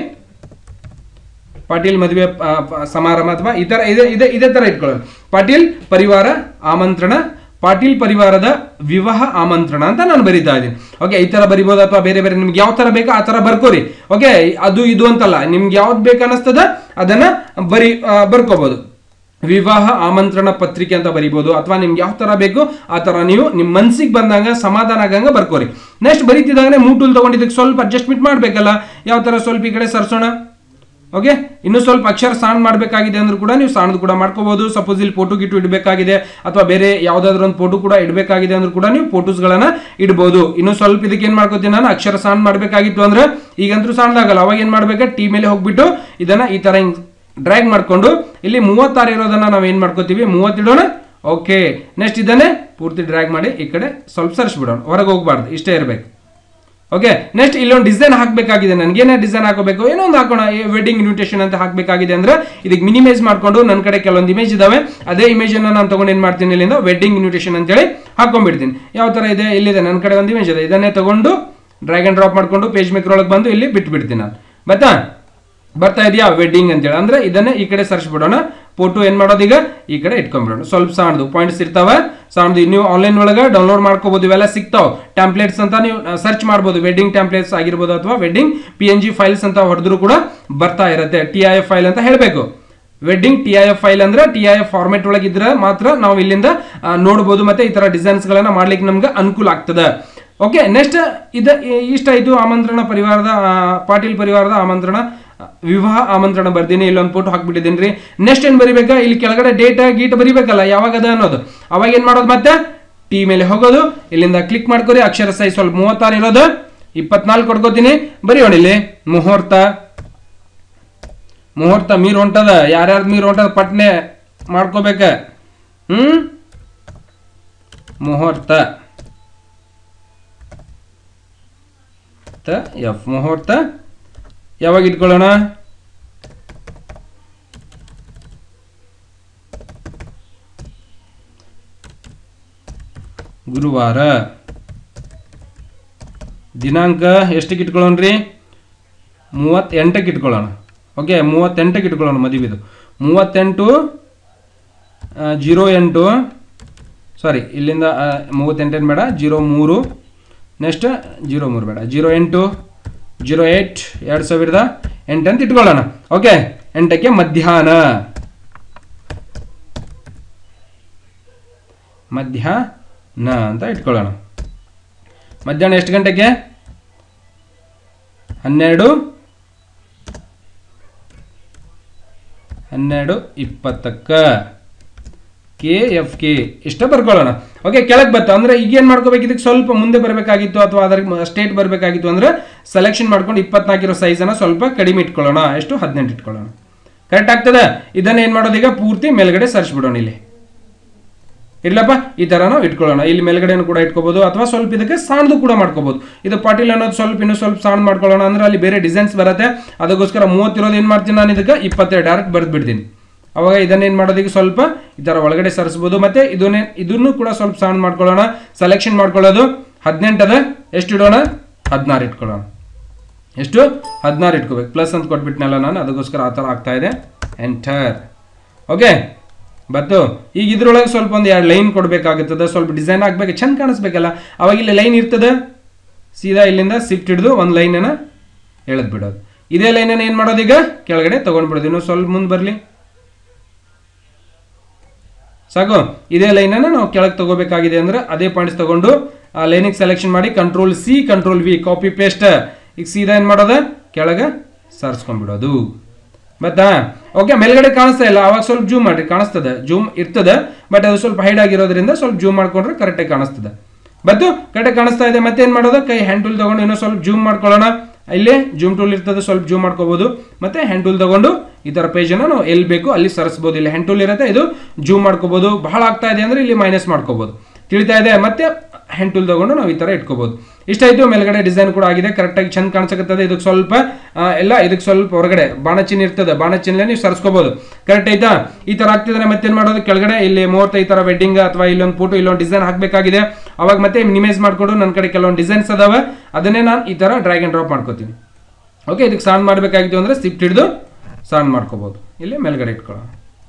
ಪಾಟೀಲ್ ಮದುವೆ ಆ, ಪ- ಸಮಾರಂಭ ಅಥವಾ ಈ ತರ ಇದೇ ಇದೇ ಇದೇ ತರ ಇಟ್ಕೊಳ್ಳೋದು ಪಾಟೀಲ್ ಪರಿವಾರ ಆಮಂತ್ರಣ ಪಾಟೀಲ್ ಪರಿವಾರದ ವಿವಾಹ ಆಮಂತ್ರಣ ಅಂತ ನಾನು ಬರಿತಾ ಇದ್ದೀನಿ ಓಕೆ ಈ ತರ ಬರಿಬೋದು ಅಥವಾ ಬೇರೆ ಬೇರೆ ನಿಮ್ಗೆ ಯಾವ ತರ ಬೇಕೋ ಆ ತರ ಬರ್ಕೋರಿ ಓಕೆ ಅದು ಇದು ಅಂತಲ್ಲ ನಿಮ್ಗೆ ಯಾವ್ದು ಬೇಕು ಅನ್ನಿಸ್ತದ ಅದನ್ನ ಬರಿ ಆ, ಬರ್ಕೋಬಹುದು ವಿವಾಹ ಆಮಂತ್ರಣ ಪತ್ರಿಕೆ ಅಂತ ಬರಿಬೋದು ಅಥವಾ ನಿಮ್ಗೆ ಯಾವ ತರ ಬೇಕು ಆ ತರ ನೀವು ನಿಮ್ಮ ಮನ್ಸಿಗೆ ಬಂದಂಗ ಸಮಾಧಾನ ಆಗಂಗ ಬರ್ಕೋರಿ ನೆಕ್ಸ್ಟ್ ಬರೀತಿದ್ದಾಗನೇ ಮೂಟೂಲ್ ತಗೊಂಡಿದ್ದಕ್ಕೆ ಸ್ವಲ್ಪ ಅಡ್ಜಸ್ಟ್ಮೆಂಟ್ ಮಾಡ್ಬೇಕಲ್ಲ ಯಾವ ತರ ಸ್ವಲ್ಪ ಈ ಕಡೆ ಸರ್ಸೋಣ ಓಕೆ ಇನ್ನು ಸ್ವಲ್ಪ ಅಕ್ಷರ ಸಣ್ಣ ಮಾಡಬೇಕಾಗಿದೆ ಅಂದ್ರೂ ಕೂಡ ನೀವು ಸಣ್ಣದು ಕೂಡ ಮಾಡ್ಕೋಬಹುದು ಸಪೋಸ್ ಇಲ್ಲಿ ಫೋಟೋ ಗಿಟ್ಟು ಇಡಬೇಕಾಗಿದೆ ಅಥವಾ ಬೇರೆ ಯಾವ್ದಾದ್ರು ಒಂದು ಫೋಟೋ ಕೂಡ ಇಡಬೇಕಾಗಿದೆ ಅಂದ್ರೂ ಕೂಡ ನೀವು ಫೋಟೋಸ್ಗಳನ್ನ ಇಡ್ಬೋದು ಇನ್ನು ಸ್ವಲ್ಪ ಇದಕ್ಕೆ ಏನ್ ಮಾಡ್ಕೋತೀನಿ ನಾನು ಅಕ್ಷರ ಸಣ್ಣ ಮಾಡಬೇಕಾಗಿತ್ತು ಅಂದ್ರೆ ಈಗಂತೂ ಸಣ್ಣದಾಗಲ್ಲ ಅವಾಗ ಏನ್ ಮಾಡ್ಬೇಕು ಟಿ ಮೇಲೆ ಹೋಗ್ಬಿಟ್ಟು ಇದನ್ನ ಈ ತರ ಹಿಂಗ್ ಡ್ರ್ಯಾಗ್ ಮಾಡ್ಕೊಂಡು ಇಲ್ಲಿ ಮೂವತ್ತಾರು ಇರೋದನ್ನ ನಾವು ಏನ್ ಮಾಡ್ಕೋತೀವಿ ಮೂವತ್ತಿಡೋಣ ಓಕೆ ನೆಕ್ಸ್ಟ್ ಇದನ್ನೇ ಪೂರ್ತಿ ಡ್ರ್ಯಾಗ್ ಮಾಡಿ ಈ ಕಡೆ ಸ್ವಲ್ಪ ಸರಿಸ್ಬಿಡೋಣ ಹೊರಗೆ ಹೋಗ್ಬಾರ್ದು ಇಷ್ಟೇ ಇರಬೇಕು ಓಕೆ ನೆಕ್ಸ್ಟ್ ಇಲ್ಲೊಂದು ಡಿಸೈನ್ ಹಾಕಬೇಕಾಗಿದೆ ನನಗೆ ಏನೇ ಡಿಸೈನ್ ಹಾಕೋಬೇಕು ಏನೋ ಒಂದು ಹಾಕೋಣ ವೆಡ್ಡಿಂಗ್ ಇನ್ವಿಟೇಷನ್ ಅಂತ ಹಾಕಬೇಕಾಗಿದೆ ಅಂದ್ರೆ ಇದಕ್ಕೆ ಮಿನಿಮೈಸ್ ಮಾಡ್ಕೊಂಡು ನನ್ನ ಕಡೆ ಕೆಲವೊಂದು ಇಮೇಜ್ ಇದಾವೆ ಅದೇ ಇಮೇಜ್ ಅನ್ನ ನಾನು ತಗೊಂಡು ಏನು ಮಾಡ್ತೀನಿ ಇಲ್ಲಿಂದ ವೆಡ್ಡಿಂಗ್ ಇನ್ವಿಟೇಷನ್ ಅಂತೇಳಿ ಹಾಕೊಂಡ್ಬಿಡ್ತೀನಿ ಯಾವ ತರ ಇದೆ ಇಲ್ಲಿದೆ ನನ್ನ ಕಡೆ ಒಂದು ಇಮೇಜ್ ಇದೆ ಇದನ್ನೇ ತಗೊಂಡು ಡ್ರ್ಯಾಗ್ ಅಂಡ್ ಡ್ರಾಪ್ ಮಾಡ್ಕೊಂಡು ಪೇಜ್ ಮೇಕರ್ ಒಳಗೆ ಬಂದು ಇಲ್ಲಿ ಬಿಟ್ಬಿಡ್ತೀನಿ ನಾನು ಬತ್ತಾ ಬರ್ತಾ ಇದೆಯಾ ವೆಡ್ಡಿಂಗ್ ಅಂತೇಳಿ ಅಂದ್ರೆ ಇದನ್ನೇ ಈ ಕಡೆ ಸರ್ಚ್ ಬಿಡೋಣ ಫೋಟೋ ಏನ್ ಮಾಡೋದು ಈಗ ಈ ಕಡೆ ಇಟ್ಕೊಂಡ್ಬಿಡೋಣ ಸ್ವಲ್ಪ ಸಣ್ಣದು ಪಾಯಿಂಟ್ಸ್ ಇರ್ತಾವ ಸಣ್ಣದು ನೀವು ಆನ್ಲೈನ್ ಒಳಗೆ ಡೌನ್ಲೋಡ್ ಮಾಡ್ಕೋಬಹುದು ಇವೆಲ್ಲ ಸಿಗ್ತಾವ ಟ್ಯಾಂಪ್ಲೇಟ್ಸ್ ಅಂತ ನೀವು ಸರ್ಚ್ ಮಾಡ್ಬೋದು ವೆಡ್ಡಿಂಗ್ ಟ್ಯಾಂಪ್ಲೇಟ್ಸ್ ಆಗಿರ್ಬೋದು ಅಥವಾ wedding P N G files ಅಂತ ಹೊಡೆದ್ರು ಕೂಡ ಬರ್ತಾ ಇರುತ್ತೆ ಟಿ ಐ ಎಫ್ ಫೈಲ್ ಅಂತ ಹೇಳಬೇಕು wedding T I F file ಅಂದ್ರೆ ಟಿ ಐ ಎಫ್ ಫಾರ್ಮೆಟ್ ಒಳಗೆ ಇದ್ರೆ ಮಾತ್ರ ನಾವು ಇಲ್ಲಿಂದ ಆ, ನೋಡ್ಬೋದು ಮತ್ತೆ ಈ ತರ ಡಿಸೈನ್ಸ್ ಗಳನ್ನ ಮಾಡ್ಲಿಕ್ಕೆ ನಮ್ಗೆ ಅನುಕೂಲ ಆಗ್ತದೆ ಓಕೆ ನೆಕ್ಸ್ಟ್ ಇದ ಇಷ್ಟ ಆಯ್ತು ಆಮಂತ್ರಣ ಪರಿವಾರದ ಆ, ಪಾಟೀಲ್ ಪರಿವಾರದ ಆಮಂತ್ರಣ ಆ, ವಿವಾಹ ಆಮಂತ್ರಣ ಬರ್ದೀನಿ ಇಲ್ಲೊಂದು ಫೋಟೋ ಹಾಕ್ಬಿಟ್ಟಿದ್ದೀನಿ ರೀ ನೆಕ್ಸ್ಟ್ ಏನ್ ಬರಿಬೇಕಾ ಇಲ್ಲಿ ಕೆಳಗಡೆ ಡೇಟ್ ಗೀಟ್ ಬರಿಬೇಕಲ್ಲ ಯಾವಾಗ ಅದ ಅನ್ನೋದು ಅವಾಗ ಏನ್ ಮಾಡೋದು ಮತ್ತೆ ಟಿ ಮೇಲೆ ಹೋಗೋದು ಇಲ್ಲಿಂದ ಕ್ಲಿಕ್ ಮಾಡ್ಕೊರಿ ಅಕ್ಷರ ಸೈಜ್ ಸ್ವಲ್ಪ ಮೂವತ್ತಾರು ಇರೋದು ಇಪ್ಪತ್ನಾಲ್ಕು ಕೊಡ್ಕೋತೀನಿ ಬರೆಯೋಣ ಇಲ್ಲಿ ಮುಹೂರ್ತ ಮುಹೂರ್ತ ಮೀರ್ ಹೊಂಟದ ಯಾರ್ಯಾರ್ದು ಮೀರ್ ಹೊಂಟದ ಪಟ್ನೆ ಮಾಡ್ಕೋಬೇಕ ಹ್ಮ್ ಮುಹೂರ್ತ ತ ಎಫ್ ಮುಹೂರ್ತ ಯಾವಾಗ ಇಟ್ಕೊಳ್ಳೋಣ ಗುರುವಾರ ದಿನಾಂಕ ಎಷ್ಟಕ್ಕೆ ಇಟ್ಕೊಳ್ಳೋಣ್ರಿ ಮೂವತ್ತೆಂಟಕ್ಕೆ ಇಟ್ಕೊಳ್ಳೋಣ ಓಕೆ ಮೂವತ್ತೆಂಟಕ್ಕೆ ಇಟ್ಕೊಳ್ಳೋಣ ಮದುವೆದು ಮೂವತ್ತೆಂಟು ಜೀರೋ ಎಂಟು ಸಾರಿ ಇಲ್ಲಿಂದ ಆ, ಮೂವತ್ತೆಂಟೇನು ಬೇಡ ಜೀರೋ ಮೂರು ನೆಕ್ಸ್ಟ್ ಜೀರೋ ಮೂರು ಬೇಡ ಜೀರೋ ಎಂಟು ಜೀರೋ ಏಯ್ಟ್ ಎರಡು ಸಾವಿರದ ಎಂಟು ಅಂತ ಇಟ್ಕೊಳ್ಳೋಣ ಓಕೆ ಎಂಟಕ್ಕೆ ಮಧ್ಯಾಹ್ನ ಮಧ್ಯಾಹ್ನ ಅಂತ ಇಟ್ಕೊಳ್ಳೋಣ ಮಧ್ಯಾಹ್ನ ಎಷ್ಟು ಗಂಟೆಗೆ ಹನ್ನೆರಡು ಹನ್ನೆರಡು ಇಪ್ಪತ್ತಕ್ಕ ಕೆ ಎಫ್ ಕೆ ಇಷ್ಟ ಬರ್ಕೊಳ್ಳೋಣ ಓಕೆ ಕೆಳಗೆ ಬತ್ತ ಅಂದ್ರೆ ಈಗ ಏನ್ ಮಾಡ್ಕೋಬೇಕು ಇದಕ್ಕೆ ಸ್ವಲ್ಪ ಮುಂದೆ ಬರಬೇಕಾಗಿತ್ತು ಅಥವಾ ಅದರ ಸ್ಟೇಟ್ ಬರಬೇಕಾಗಿತ್ತು ಅಂದ್ರೆ ಸೆಲೆಕ್ಷನ್ ಮಾಡ್ಕೊಂಡು ಇಪ್ಪತ್ನಾಲ್ಕಿರೋ ಸೈಜ್ ಅನ್ನ ಸ್ವಲ್ಪ ಕಡಿಮೆ ಇಟ್ಕೊಳ್ಳೋಣ ಎಷ್ಟು ಹದಿನೆಂಟು ಇಟ್ಕೊಳ್ಳೋಣ ಕರೆಕ್ಟ್ ಆಗ್ತದೆ ಇದನ್ನ ಏನ್ ಮಾಡೋದು ಈಗ ಪೂರ್ತಿ ಮೇಲ್ಗಡೆ ಸರ್ಚ್ ಬಿಡೋಣ ಇಲ್ಲಿ ಇರ್ಲಪ್ಪ ಈ ತರ ನಾವು ಇಟ್ಕೊಳ್ಳೋಣ ಇಲ್ಲಿ ಮೇಲ್ಗಡೆನೂ ಕೂಡ ಇಟ್ಕೋಬಹುದು ಅಥವಾ ಸ್ವಲ್ಪ ಇದಕ್ಕೆ ಸಣ್ಣದು ಕೂಡ ಮಾಡ್ಕೋಬಹುದು ಇದು ಪಾಟೀಲ್ ಅನ್ನೋದು ಸ್ವಲ್ಪ ಇನ್ನೂ ಸ್ವಲ್ಪ ಸಣ್ಣ ಮಾಡ್ಕೊಳ್ಳೋಣ ಅಂದ್ರೆ ಅಲ್ಲಿ ಬೇರೆ ಡಿಸೈನ್ಸ್ ಬರುತ್ತೆ ಅದಕ್ಕೋಸ್ಕರ ಮೂವತ್ತಿರೋದು ಏನ್ ಮಾಡ್ತೀನಿ ನಾನು ಇದಕ್ಕೆ ಇಪ್ಪತ್ತೆರಡು ಡೈರೆಕ್ಟ್ ಬರ್ದು ಬಿಡ್ತೀನಿ ಅವಾಗ ಇದನ್ನೇನ್ ಮಾಡೋದು ಈಗ ಸ್ವಲ್ಪ ಈ ತರ ಒಳಗಡೆ ಸರಿಸ್ಬೋದು ಮತ್ತೆ ಇದನ್ನೇ ಇದನ್ನು ಕೂಡ ಸ್ವಲ್ಪ ಸಣ್ಣ ಮಾಡ್ಕೊಳ್ಳೋಣ ಸೆಲೆಕ್ಷನ್ ಮಾಡ್ಕೊಳ್ಳೋದು ಹದಿನೆಂಟದ ಎಷ್ಟು ಇಡೋಣ ಹದಿನಾರು ಇಟ್ಕೊಳ್ಳೋಣ ಎಷ್ಟು ಹದಿನಾರು ಇಟ್ಕೋಬೇಕು ಪ್ಲಸ್ ಅಂತ ಕೊಟ್ಬಿಟ್ನಲ್ಲ ನಾನು ಅದಕ್ಕೋಸ್ಕರ ಆ ಥರ ಆಗ್ತಾ ಇದೆ ಎಂಟರ್ ಓಕೆ ಬತ್ತು ಈಗ ಇದ್ರೊಳಗೆ ಸ್ವಲ್ಪ ಒಂದು ಎರಡು ಲೈನ್ ಕೊಡಬೇಕಾಗುತ್ತದೆ ಸ್ವಲ್ಪ ಡಿಸೈನ್ ಆಗ್ಬೇಕು ಚಂದ ಕಾಣಿಸ್ಬೇಕಲ್ಲ ಅವಾಗ ಇಲ್ಲಿ ಲೈನ್ ಇರ್ತದೆ ಸೀದಾ ಇಲ್ಲಿಂದ ಸಿಫ್ಟ್ ಹಿಡಿದು ಒಂದು ಲೈನನ್ನು ಎಳೆದು ಬಿಡೋದು ಇದೇ ಲೈನನ್ನು ಏನು ಮಾಡೋದು ಈಗ ಕೆಳಗಡೆ ತೊಗೊಂಡ್ಬಿಡೋದು ಇನ್ನೂ ಸ್ವಲ್ಪ ಮುಂದೆ ಬರಲಿ ಸಾಕು ಇದೇ ಲೈನನ್ನು ನಾವು ಕೆಳಗೆ ತಗೋಬೇಕಾಗಿದೆ ಅಂದ್ರೆ ಅದೇ ಪಾಯಿಂಟ್ಸ್ ತಗೊಂಡು ಆ ಲೈನಿಗೆ ಸೆಲೆಕ್ಷನ್ ಮಾಡಿ control C control V copy paste ಈಗ ಸೀದಾ ಏನು ಮಾಡೋದ ಕೆಳಗೆ ಸರ್ಸ್ಕೊಂಡ್ಬಿಡೋದು ಬತ್ತಾ ಓಕೆ ಮೇಲ್ಗಡೆ ಕಾಣಿಸ್ತಾ ಇಲ್ಲ ಅವಾಗ ಸ್ವಲ್ಪ ಜೂಮ್ ಮಾಡ್ರಿ ಕಾಣಿಸ್ತದೆ ಜೂಮ್ ಇರ್ತದೆ ಬಟ್ ಅದು ಸ್ವಲ್ಪ ಹೈಡ್ ಆಗಿರೋದ್ರಿಂದ ಸ್ವಲ್ಪ ಜೂಮ್ ಮಾಡ್ಕೊಂಡ್ರೆ ಕರೆಕ್ಟಾಗಿ ಕಾಣಿಸ್ತದೆ ಬತ್ತು ಕರೆಕ್ಟಾಗಿ ಕಾಣಿಸ್ತಾ ಇದೆ ಮತ್ತೆ ಏನು ಮಾಡೋದು ಕೈ ಹ್ಯಾಂಡ್ ಟೂಲ್ ತಗೊಂಡು ಇನ್ನೂ ಸ್ವಲ್ಪ ಜೂಮ್ ಮಾಡ್ಕೊಳ್ಳೋಣ ಇಲ್ಲೇ ಜೂಮ್ ಟೂಲ್ ಇರ್ತದೆ ಸ್ವಲ್ಪ ಜೂಮ್ ಮಾಡ್ಕೋಬಹುದು ಮತ್ತೆ ಹ್ಯಾಂಡ್ ಟೂಲ್ ತಗೊಂಡು ಈ ತರ ಪೇಜ್ ಅನ್ನ ನಾವು ಎಲ್ಲಿ ಬೇಕು ಅಲ್ಲಿ ಸರಿಸಬಹುದು ಇಲ್ಲಿ ಹ್ಯಾಂಡ್ ಟೂಲ್ ಇರುತ್ತೆ ಇದು ಜೂಮ್ ಮಾಡ್ಕೋಬಹುದು ಬಹಳ ಆಗ್ತಾ ಇದೆ ಅಂದ್ರೆ ಇಲ್ಲಿ ಮೈನಸ್ ಮಾಡ್ಕೋಬಹುದು ತಿಳಿತಾ ಇದೆ ಮತ್ತೆ ಹ್ಯಾಂಡ್ ಟೂಲ್ ತಗೊಂಡು ನಾವು ಈ ತರ ಇಟ್ಕೋಬಹುದು ಇಷ್ಟಾಯ್ತು ಮೇಲ್ಗಡೆ ಡಿಸೈನ್ ಕೂಡ ಆಗಿದೆ ಕರೆಕ್ಟಾಗಿ ಚಂದ ಕಾಣಿಸಕತ್ತದೆ ಇದಕ್ಕೆ ಸ್ವಲ್ಪ ಆ, ಎಲ್ಲ ಇದಕ್ಕೆ ಸ್ವಲ್ಪ ಹೊರಗಡೆ ಬಾಣ ಚಿಹ್ನೆ ಇರ್ತದೆ ಬಾಣ ಚಿಹ್ನೆ ನೀವು ಸರ್ಸ್ಕೋಬಹುದು ಕರೆಕ್ಟ್ ಆಯ್ತಾ ಈ ತರ ಆಗ್ತಿದ್ರೆ ಮತ್ತೇನ್ ಮಾಡೋದು ಕೆಳಗಡೆ ಇಲ್ಲಿ ಮೂವತ್ತೈದು ತರ ವೆಡ್ಡಿಂಗ್ ಅಥವಾ ಇಲ್ಲೊಂದು ಫೋಟೋ ಇಲ್ಲೊಂದು ಡಿಸೈನ್ ಹಾಕಬೇಕಾಗಿದೆ ಅವಾಗ ಮತ್ತೆ ಮಿನಿಮೈಸ್ ಮಾಡ್ಕೊಂಡು ನನ್ನ ಕಡೆ ಕೆಲವೊಂದು ಡಿಸೈನ್ಸ್ ಅದಾವೆ ಅದನ್ನೇ ನಾನು ಈ ತರ ಡ್ರ್ಯಾಗ್ ಅಂಡ್ ಡ್ರಾಪ್ ಮಾಡ್ಕೋತೀನಿ ಓಕೆ ಇದಕ್ಕೆ ಸಾನ್ ಮಾಡಬೇಕಾಗಿತ್ತು ಅಂದ್ರೆ ಸಿಫ್ಟ್ ಹಿಡಿದು ಸಾನ್ ಮಾಡ್ಕೋಬಹುದು ಇಲ್ಲಿ ಮೇಲ್ಗಡೆ ಇಟ್ಕೊಳ್ಳೋಣ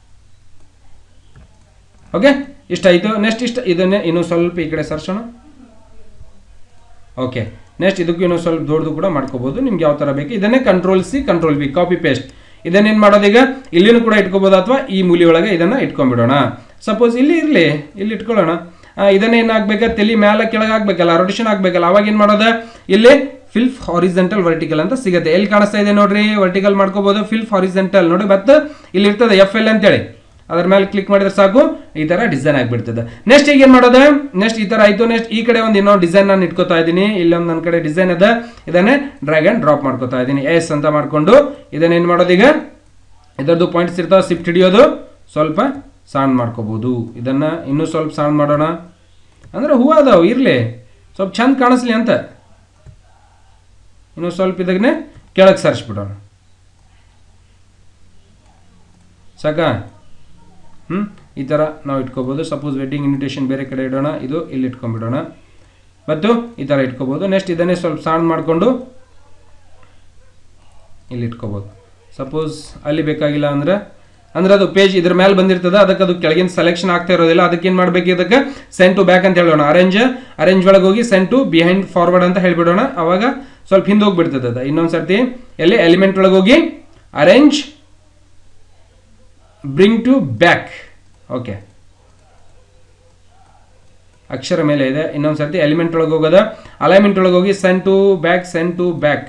ಓಕೆ ಇಷ್ಟಾಯಿತು ನೆಕ್ಸ್ಟ್ ಇಷ್ಟ ಇದನ್ನೇ ಇನ್ನೂ ಸ್ವಲ್ಪ ಈ ಕಡೆ ಸರ್ಸೋಣ ಓಕೆ ನೆಕ್ಸ್ಟ್ ಇದಕ್ಕೂ ಇನ್ನೂ ಸ್ವಲ್ಪ ದೊಡ್ಡದು ಕೂಡ ಮಾಡ್ಕೋಬಹುದು ನಿಮ್ಗೆ ಯಾವ ಥರ ಬೇಕು ಇದನ್ನೇ control C control B copy paste ಇದನ್ನೇನು ಮಾಡೋದೀಗ ಇಲ್ಲಿನೂ ಕೂಡ ಇಟ್ಕೋಬಹುದು ಅಥವಾ ಈ ಮೂಲಿ ಒಳಗೆ ಇದನ್ನ ಇಟ್ಕೊಂಡ್ಬಿಡೋಣ ಸಪೋಸ್ ಇಲ್ಲಿ ಇರಲಿ ಇಲ್ಲಿ ಇಟ್ಕೊಳ್ಳೋಣ ಆ, ಇದನ್ನ ಏನು ಆಗ್ಬೇಕಾ ತಲೆ ಮ್ಯಾಲ ಕೆಳಗೆ ಆಗ್ಬೇಕಲ್ಲ ರೊಟೇಷನ್ ಆಗ್ಬೇಕಲ್ಲ ಅವಾಗ ಏನು ಮಾಡೋದ ಇಲ್ಲಿ ಫಿಲ್ಫ್ ಹಾರಿಜೆಂಟಲ್ ವರ್ಟಿಕಲ್ ಅಂತ ಸಿಗುತ್ತೆ ಎಲ್ಲಿ ಕಾಣಿಸ್ತಾ ಇದೆ ನೋಡ್ರಿ ವರ್ಟಿಕಲ್ ಮಾಡ್ಕೋಬಹುದು ಫಿಲ್ಫ್ ಹಾರಿಜೆಂಟಲ್ ನೋಡಿ ಮತ್ತೆ ಇಲ್ಲಿ ಇರ್ತದೆ ಎಫ್ ಎಲ್ ಅಂತೇಳಿ ಅದ್ರ ಮೇಲೆ ಕ್ಲಿಕ್ ಮಾಡಿದ್ರೆ ಸಾಕು ಈ ತರ ಡಿಸೈನ್ ಆಗಿಬಿಡ್ತದೆ ನೆಕ್ಸ್ಟ್ ಈಗ ಏನ್ ಮಾಡೋದು ನೆಕ್ಸ್ಟ್ ಈ ತರ ಆಯ್ತು ನೆಕ್ಸ್ಟ್ ಈ ಕಡೆ ಒಂದು ಇನ್ನೊಂದು ಡಿಸೈನ್ ನಾನು ಇಟ್ಕೋತಾ ಇದ್ದೀನಿ ಇಲ್ಲೊಂದು ನನ್ನ ಕಡೆ ಡಿಸೈನ್ ಅದ ಇದನ್ನೇ ಡ್ರ್ಯಾಗ್ ಅಂಡ್ ಡ್ರಾಪ್ ಮಾಡ್ಕೋತಾ ಇದ್ದೀನಿ ಎಸ್ ಅಂತ ಮಾಡ್ಕೊಂಡು ಇದನ್ನ ಏನ್ ಮಾಡೋದು ಈಗ ಇದರದ್ದು ಪಾಯಿಂಟ್ಸ್ ಇರ್ತಾವ ಸಿಫ್ಟ್ ಹಿಡಿಯೋದು ಸ್ವಲ್ಪ ಸಣ್ಣ ಮಾಡ್ಕೋಬಹುದು ಇದನ್ನ ಇನ್ನೂ ಸ್ವಲ್ಪ ಸಣ್ಣ ಮಾಡೋಣ ಅಂದ್ರೆ ಹೂವು ಅದಾವ ಇರ್ಲಿ ಸ್ವಲ್ಪ ಚಂದ ಕಾಣಿಸ್ಲಿ ಅಂತ ಇನ್ನೂ ಸ್ವಲ್ಪ ಇದನ್ನೇ ಕೆಳಗೆ ಸರಿಸ್ಬಿಡೋಣ ಸಾಕಾ ಹ್ಞೂ ಈ ಥರ ನಾವು ಇಟ್ಕೋಬೋದು ಸಪೋಸ್ ವೆಡ್ಡಿಂಗ್ ಇನ್ವಿಟೇಷನ್ ಬೇರೆ ಕಡೆ ಇಡೋಣ ಇದು ಇಲ್ಲಿ ಇಟ್ಕೊಂಡ್ಬಿಡೋಣ ಮತ್ತು ಈ ಥರ ಇಟ್ಕೋಬೋದು ನೆಕ್ಸ್ಟ್ ಇದನ್ನೇ ಸ್ವಲ್ಪ ಸಣ್ಣ ಮಾಡಿಕೊಂಡು ಇಲ್ಲಿ ಇಟ್ಕೋಬೋದು ಸಪೋಸ್ ಅಲ್ಲಿ ಬೇಕಾಗಿಲ್ಲ ಅಂದ್ರೆ ಅಂದ್ರೆ ಅದು ಪೇಜ್ ಇದ್ರ ಮೇಲೆ ಬಂದಿರ್ತದೆ ಅದಕ್ಕೆ ಅದು ಕೆಳಗಿನ ಸೆಲೆಕ್ಷನ್ ಆಗ್ತಾ ಇರೋದಿಲ್ಲ ಅದಕ್ಕೆ ಏನು ಮಾಡಬೇಕು ಇದಕ್ಕೆ ಸೆಂಟ್ ಟು ಬ್ಯಾಕ್ ಅಂತ ಹೇಳೋಣ ಅರೇಂಜ್ ಅರೇಂಜ್ ಒಳಗೆ ಹೋಗಿ ಸೆಂಟ್ ಟು ಬಿಹೈಂಡ್ ಫಾರ್ವರ್ಡ್ ಅಂತ ಹೇಳ್ಬಿಡೋಣ ಅವಾಗ ಸ್ವಲ್ಪ ಹಿಂದೆ ಹೋಗ್ಬಿಡ್ತದೆ ಅದು ಇನ್ನೊಂದು ಸರ್ತಿ ಎಲ್ಲಿ ಎಲಿಮೆಂಟ್ ಒಳಗೆ ಹೋಗಿ arrange bring to back okay ಅಕ್ಷರ ಮೇಲೆ ಇದೆ ಇನ್ನೊಂದು ಸರ್ತಿ ಎಲಿಮೆಂಟ್ ಒಳಗೆ ಹೋಗೋದ ಅಲೈನ್ಮೆಂಟ್ ಒಳಗೆ ಹೋಗಿ send to back send to back